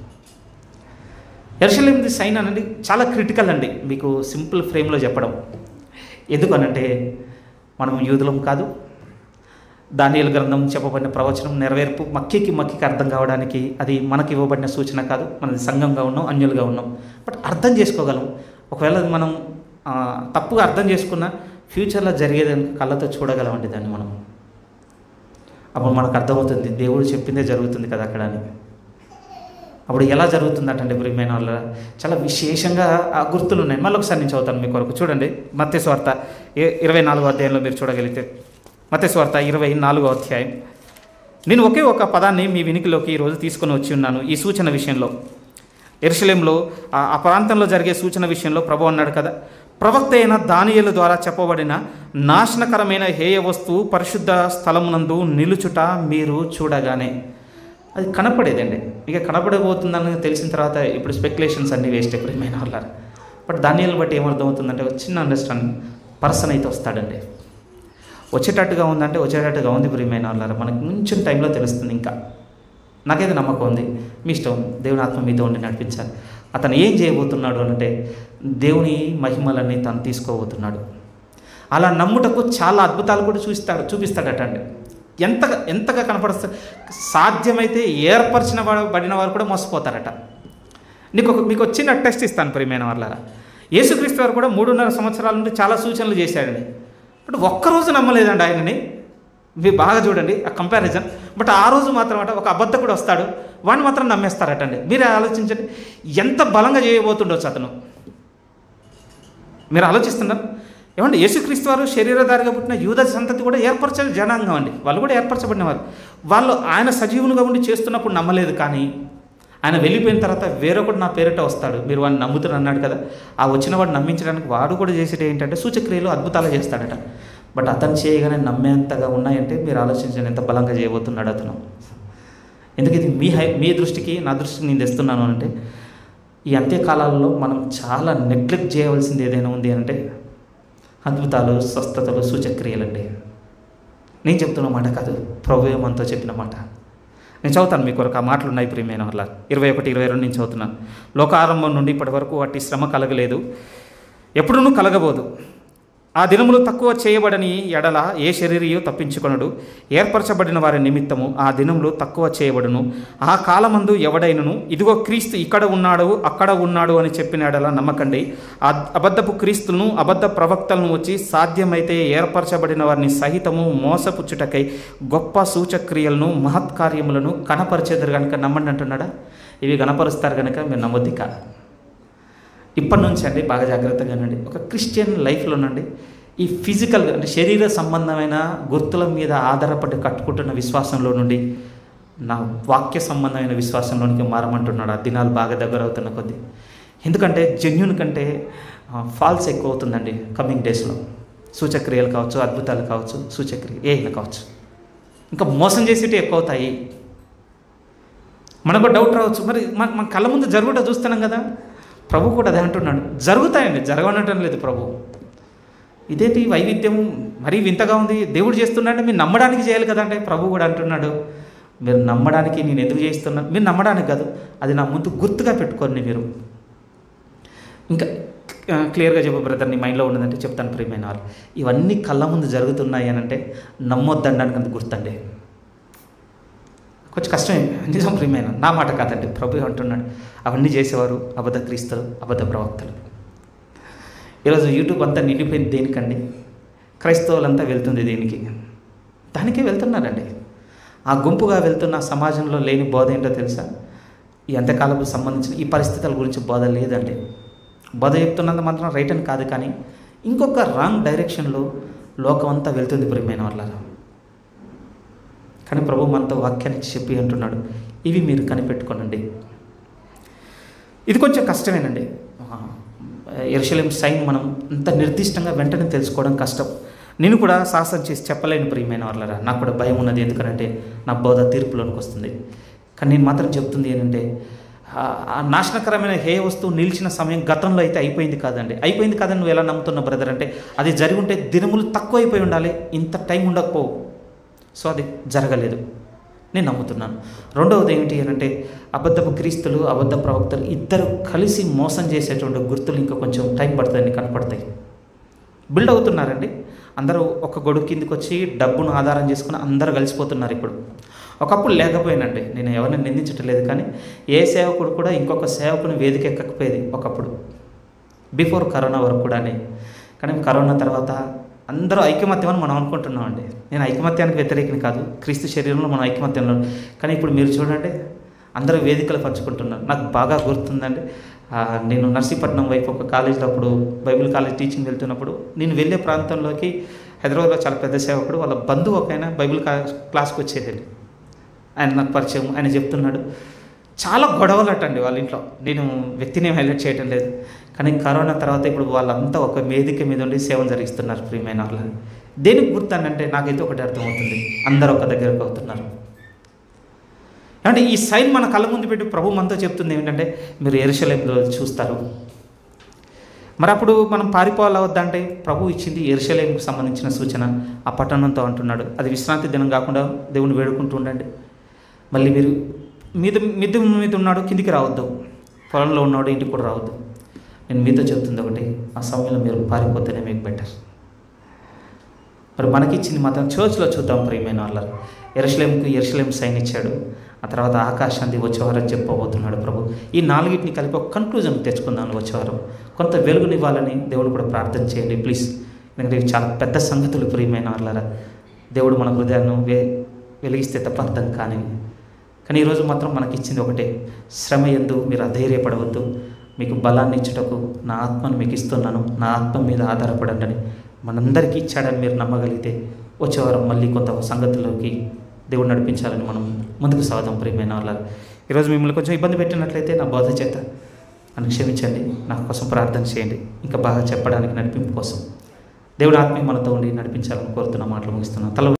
[SPEAKER 1] ఎర్షలేంది సైన్ అనండి చాలా క్రిటికల్ అండి మీకు సింపుల్ ఫ్రేమ్లో చెప్పడం ఎందుకనంటే మనం యూదులం కాదు దానియలు గ్రంథం చెప్పబడిన ప్రవచనం నెరవేర్పు మక్కికి మక్కికి అర్థం కావడానికి అది మనకి ఇవ్వబడిన సూచన కాదు మనది సంఘంగా ఉన్నాం అన్యులుగా ఉన్నాం బట్ అర్థం చేసుకోగలం ఒకవేళ అది మనం ఆ, తప్పుగా అర్థం చేసుకున్న ఫ్యూచర్లో జరిగేది కనుక కళ్ళతో చూడగలమండి దాన్ని మనం అప్పుడు మనకు అర్థమవుతుంది దేవుడు చెప్పిందే జరుగుతుంది కదా అక్కడ అని అప్పుడు ఎలా జరుగుతుందంటే ప్రియమైన వాళ్ళ చాలా విశేషంగా ఆ గుర్తులు ఉన్నాయి మళ్ళీ ఒకసారి నేను చదువుతాను మీ కొరకు చూడండి మత్స్వార్త ఇరవై నాలుగో అధ్యాయంలో మీరు చూడగలిగితే మత్స్వార్త ఇరవై నాలుగో అధ్యాయం నేను ఒకే ఒక పదాన్ని మీ వినికిలోకి ఈరోజు తీసుకొని వచ్చి ఉన్నాను ఈ సూచన విషయంలో ఎరుసలేంలో ఆ ఆ ప్రాంతంలో జరిగే సూచన విషయంలో ప్రభు అన్నాడు కదా ప్రవక్త అయిన దానియేలు ద్వారా చెప్పబడిన నాశనకరమైన హేయ వస్తువు పరిశుద్ధ స్థలమునందు నిలుచుట మీరు చూడగానే అది కనపడేదండి ఇక కనపడబోతుందని తెలిసిన తర్వాత ఇప్పుడు స్పెక్యులేషన్స్ అన్నీ వేస్ట్ ఎప్పుడైనా వాళ్ళ బట్ దానిని బట్టి ఏమర్థమవుతుందంటే ఒక చిన్న అండర్స్టాండింగ్ పర్సన్ అయితే వస్తాడండి వచ్చేటట్టుగా ఉందంటే వచ్చేటట్టుగా ఉంది ప్రియమైన వాళ్ళారా మనకు కొంచెం టైంలో తెలుస్తుంది ఇంకా నాకైతే నమ్మకం ఉంది మీ ఇష్టం దేవుని ఆత్మ మీతో ఉండి నడిపించాలి అతను ఏం చేయబోతున్నాడు అంటే దేవుని మహిమలన్నీ తను తీసుకోబోతున్నాడు అలా నమ్ముటకు చాలా అద్భుతాలు కూడా చూస్తాడు చూపిస్తాడట అండి ఎంతగా ఎంతగా కనపడుతుంది సాధ్యమైతే ఏర్పరిచిన వాడు పడిన వారు కూడా మోసపోతారట నీకు ఒక మీకు ఒక చిన్న టెస్ట్ ఇస్తాను ప్రియమైన వాళ్ళ యేసుక్రీస్తు వారు కూడా మూడున్నర సంవత్సరాల నుండి చాలా సూచనలు చేశాడండి బట్ ఒక్కరోజు నమ్మలేదండి ఆయనని మీరు బాగా చూడండి ఆ కంపారిజన్ బట్ ఆ రోజు మాత్రం అట ఒక అబద్ధకుడు వస్తాడు వాడిని మాత్రం నమ్మేస్తారటండి మీరే ఆలోచించండి ఎంత బలంగా చేయబోతుండొచ్చు అతను మీరు ఆలోచిస్తున్నారు ఏమండి యేసుక్రీస్తు వారు శరీరధారిగా పుట్టిన యూద సంతతి కూడా ఏర్పరచే జనాంగం అండి వాళ్ళు కూడా ఏర్పరచబడినవారు వాళ్ళు ఆయన సజీవునిగా ఉండి చేస్తున్నప్పుడు నమ్మలేదు కానీ ఆయన వెళ్ళిపోయిన తర్వాత వేరొకడు నా పేరిట వస్తాడు మీరు వాడిని నమ్ముతారు అన్నాడు కదా ఆ వచ్చిన వాడు నమ్మించడానికి వాడు కూడా చేసేది ఏంటంటే సూచక్రియలు అద్భుతాలు చేస్తాడట బట్ అతను చేయగానే నమ్మేంతగా ఉన్నాయంటే మీరు ఆలోచించండి ఎంత బలంగా చేయబోతున్నాడు అతను ఎందుకు ఇది మీ హై మీ దృష్టికి నా దృష్టికి నేను తెస్తున్నాను అంటే ఈ అంత్యకాలాల్లో మనం చాలా నెగ్లెక్ట్ చేయవలసింది ఏదైనా ఉంది అంటే అద్భుతాలు స్వస్థతలు సూచక్రియలండి నేను చెప్తున్న మాట కాదు ప్రభు మనతో చెప్పిన మాట నేను చదువుతాను మీ కొరకు ఆ మాటలు ఉన్నాయి ప్రియమైన వాళ్ళ ఇరవై ఒకటి ఇరవై రెండు నుంచి చదువుతున్నాను లోకారంభం నుండి ఇప్పటి వరకు వాటి శ్రమ కలగలేదు ఎప్పుడూ కలగబోదు ఆ దినములు తక్కువ చేయబడని ఎడల ఏ శరీరియు తప్పించుకొనడు ఏర్పరచబడిన వారి నిమిత్తము ఆ దినములు తక్కువ చేయబడును ఆ కాలమందు ఎవడైనను ఇదిగో క్రీస్తు ఇక్కడ ఉన్నాడు అక్కడ ఉన్నాడు అని చెప్పిన ఎడల నమ్మకండి ఆ అబద్ధపు క్రీస్తులను అబద్ధ ప్రవక్తలను వచ్చి సాధ్యమైతే ఏర్పరచబడిన వారిని సహితము మోసపుచ్చుటకై గొప్ప సూచక్రియలను మహత్కార్యములను కనపరిచేద్దరు కనుక నమ్మండి అంటున్నాడా ఇవి కనపరుస్తారు కనుక మీరు నమ్మొద్ది కాదు ఇప్పటి నుంచి అండి బాగా జాగ్రత్తగా అండి ఒక క్రిస్టియన్ లైఫ్లోనండి ఈ ఫిజికల్ అంటే శరీర సంబంధమైన గుర్తుల మీద ఆధారపడి కట్టుకుంటున్న విశ్వాసంలో నుండి నా వాక్య సంబంధమైన విశ్వాసంలోనికి మారమంటున్నాడు ఆ దినాలు బాగా దగ్గర అవుతున్న కొద్దీ ఎందుకంటే జెన్యున్ కంటే ఫాల్స్ ఎక్కువ అవుతుందండి కమింగ్ డేస్లో సూచక్రియలు కావచ్చు అద్భుతాలు కావచ్చు సూచక్రియ ఏ కావచ్చు ఇంకా మోసం చేసేటి ఎక్కువ అవుతాయి మనకు డౌట్ రావచ్చు మరి మన మన కళ్ళ ముందు జరుగుట చూస్తున్నాం కదా ప్రభు కూడా అదే అంటున్నాడు జరుగుతాయండి జరగనటం లేదు ప్రభు ఇదేంటి వైవిధ్యం మరీ వింతగా ఉంది దేవుడు చేస్తున్నాడంటే మీరు నమ్మడానికి చేయాలి కదంటే ప్రభు కూడా అంటున్నాడు మీరు నమ్మడానికి నేను ఎందుకు చేస్తున్నాను మీరు నమ్మడానికి కాదు అది నా ముందు గుర్తుగా పెట్టుకోండి మీరు ఇంకా క్లియర్గా చెప్పు బ్రదర్ నీ మైండ్లో ఉన్నదంటే చెప్తాను ప్రియమైన వాళ్ళు ఇవన్నీ కళ్ళ ముందు జరుగుతున్నాయి అని అంటే నమ్మొద్దనడానికి అంత గుర్తండి కొంచెం కష్టమే నిజం ప్రియమైన నా మాట కాదండి ప్రభు అంటున్నాడు అవన్నీ చేసేవారు అబద్ధ క్రీస్తులు అబద్ధ ప్రవక్తలు ఈరోజు యూట్యూబ్ అంతా నిండిపోయింది దేనికండి క్రైస్తవులంతా వెళ్తుంది దీనికి దానికే వెళ్తున్నారండి ఆ గుంపుగా వెళ్తున్న సమాజంలో లేని బోధ ఏంటో తెలుసా ఈ అంత్యకాలకు సంబంధించిన ఈ పరిస్థితుల గురించి బోధ లేదండి బోధ చెప్తున్నంత మాత్రం రైట్ అని కాదు కానీ ఇంకొక రాంగ్ డైరెక్షన్లో లోకం అంతా వెళ్తుంది ప్రియమైన వాళ్ళ కానీ ప్రభు మనతో వాక్యాన్ని చెప్పి అంటున్నాడు ఇవి మీరు కనిపెట్టుకోనండి ఇది కొంచెం కష్టమేనండి ఎరుశలేం సైన్ మనం అంత నిర్దిష్టంగా వెంటనే తెలుసుకోవడం కష్టం నేను కూడా సాహసం చేసి చెప్పలేను ప్రియమైన వాళ్ళరా నాకు కూడా భయం ఉన్నది ఎందుకంటే నా బోధ తీర్పులోనికి వస్తుంది కానీ నేను మాత్రం చెప్తుంది ఏంటంటే ఆ నాశనకరమైన హే వస్తువు నిలిచిన సమయం గతంలో అయితే అయిపోయింది కాదండి అయిపోయింది కాదని నువ్వు ఎలా నమ్ముతున్నావు బ్రదర్ అంటే అది జరిగి ఉంటే దినములు తక్కువ అయిపోయి ఉండాలి ఇంత టైం ఉండకపోవు సో అది జరగలేదు నేను నమ్ముతున్నాను రెండవది ఏమిటి అని అంటే అబద్ధపు క్రీస్తులు అబద్ధ ప్రవక్తలు ఇద్దరు కలిసి మోసం చేసేటువంటి గుర్తులు ఇంకా కొంచెం టైం పడుతుందని కనపడతాయి బిల్డ్ అవుతున్నారండి అందరూ ఒక గొడుగు కిందికి వచ్చి డబ్బును ఆధారం చేసుకుని అందరూ కలిసిపోతున్నారు ఇప్పుడు ఒకప్పుడు లేకపోయినండి నేను ఎవరిని నిందించటం లేదు కానీ ఏ సేవకుడు కూడా ఇంకొక సేవకుని వేదిక ఎక్కకపోయేది ఒకప్పుడు బిఫోర్ కరోనా వరకు కూడా కానీ కరోనా తర్వాత అందరూ ఐకమత్యం అని మనం అనుకుంటున్నామండి నేను ఐకమత్యానికి వ్యతిరేకని కాదు క్రీస్తు శరీరంలో మనం ఐకమత్యంలో కానీ ఇప్పుడు మీరు చూడండి అందరూ వేదికలు పంచుకుంటున్నారు నాకు బాగా గుర్తుందండి నేను నర్సీపట్నం వైపు ఒక కాలేజీలో అప్పుడు బైబిల్ కాలేజ్ టీచింగ్ వెళ్తున్నప్పుడు నేను వెళ్ళే ప్రాంతంలోకి హైదరాబాద్లో చాలా పెద్ద సేవకుడు వాళ్ళ బంధువు ఒక ఆయన బైబిల్ క్లాస్కి వచ్చేదండి ఆయన నాకు పరిచయం ఆయన చెప్తున్నాడు చాలా గొడవలటండి వాళ్ళ ఇంట్లో నేను వ్యక్తిని హైలైట్ చేయటం లేదు కానీ కరోనా తర్వాత ఇప్పుడు వాళ్ళంతా ఒక వేదిక మీద ఉండి సేవలు జరిగిస్తున్నారు ప్రియమైన వాళ్ళని దేనికి గుర్తానంటే నాకైతే ఒకటి అర్థమవుతుంది అందరూ ఒక దగ్గరకు అవుతున్నారు అంటే ఈ సైన్ మన కళ్ళ ముందు పెట్టి ప్రభు మనతో చెప్తుంది ఏంటంటే మీరు ఎరుశలేంలో చూస్తారు మరి అప్పుడు మనం పారిపోవాలి వద్దంటే ప్రభు ఇచ్చింది ఎరుశలేంకు సంబంధించిన సూచన ఆ పట్టణంతో అంటున్నాడు అది విశ్రాంతి దినం కాకుండా దేవుని వేడుకుంటూ ఉండండి మళ్ళీ మీరు మీద మిద్దు మీద ఉన్నాడు కిందికి రావద్దు పొలంలో ఉన్నాడు ఇంటికి కూడా రావద్దు నేను మీతో చెప్తుంది ఒకటి ఆ సమయంలో మీరు పారిపోతేనే మీకు బెటర్ మరి మనకిచ్చింది మాత్రం చర్చ్లో చూద్దాం ప్రియమైన వాళ్ళ ఎరుసలేంకు ఎరుసలేం సైన్ ఇచ్చాడు ఆ తర్వాత ఆకాశాన్ని వచ్చేవారం చెప్పబోతున్నాడు ప్రభు ఈ నాలుగిటిని కలిపి ఒక కన్క్లూజన్ తెచ్చుకుందాం వచ్చేవారం కొంత వెలుగునివ్వాలని దేవుడు కూడా ప్రార్థన చేయండి ప్లీజ్ ఎందుకంటే ఇవి చాలా పెద్ద సంగతులు ప్రియమైన వాళ్ళరా దేవుడు మన హృదయాన్ని వే వెలిగిస్తే తప్ప అర్థం కానివి కానీ ఈరోజు మాత్రం మనకి ఇచ్చింది ఒకటే శ్రమ ఎందు మీరు అధైర్యపడవద్దు మీకు బలాన్ని ఇచ్చుటకు నా ఆత్మను మీకు ఇస్తున్నాను నా ఆత్మ మీద ఆధారపడండి అని మనందరికీ ఇచ్చాడని మీరు నమ్మగలిగితే వచ్చేవారం మళ్ళీ కొంత సంగతుల్లోకి దేవుడు నడిపించాలని మనం ముందుకు సాగుదాం ప్రియమైన వాళ్ళ ఈరోజు మిమ్మల్ని కొంచెం ఇబ్బంది పెట్టినట్లయితే నా బోధ చేత నన్ను క్షమించండి నా కోసం ప్రార్థన చేయండి ఇంకా బాగా చెప్పడానికి నడిపింపు కోసం దేవుడు ఆత్మీయ మనతో ఉండి నడిపించాలని కోరుతున్న మాటలు ముగిస్తున్నాను తల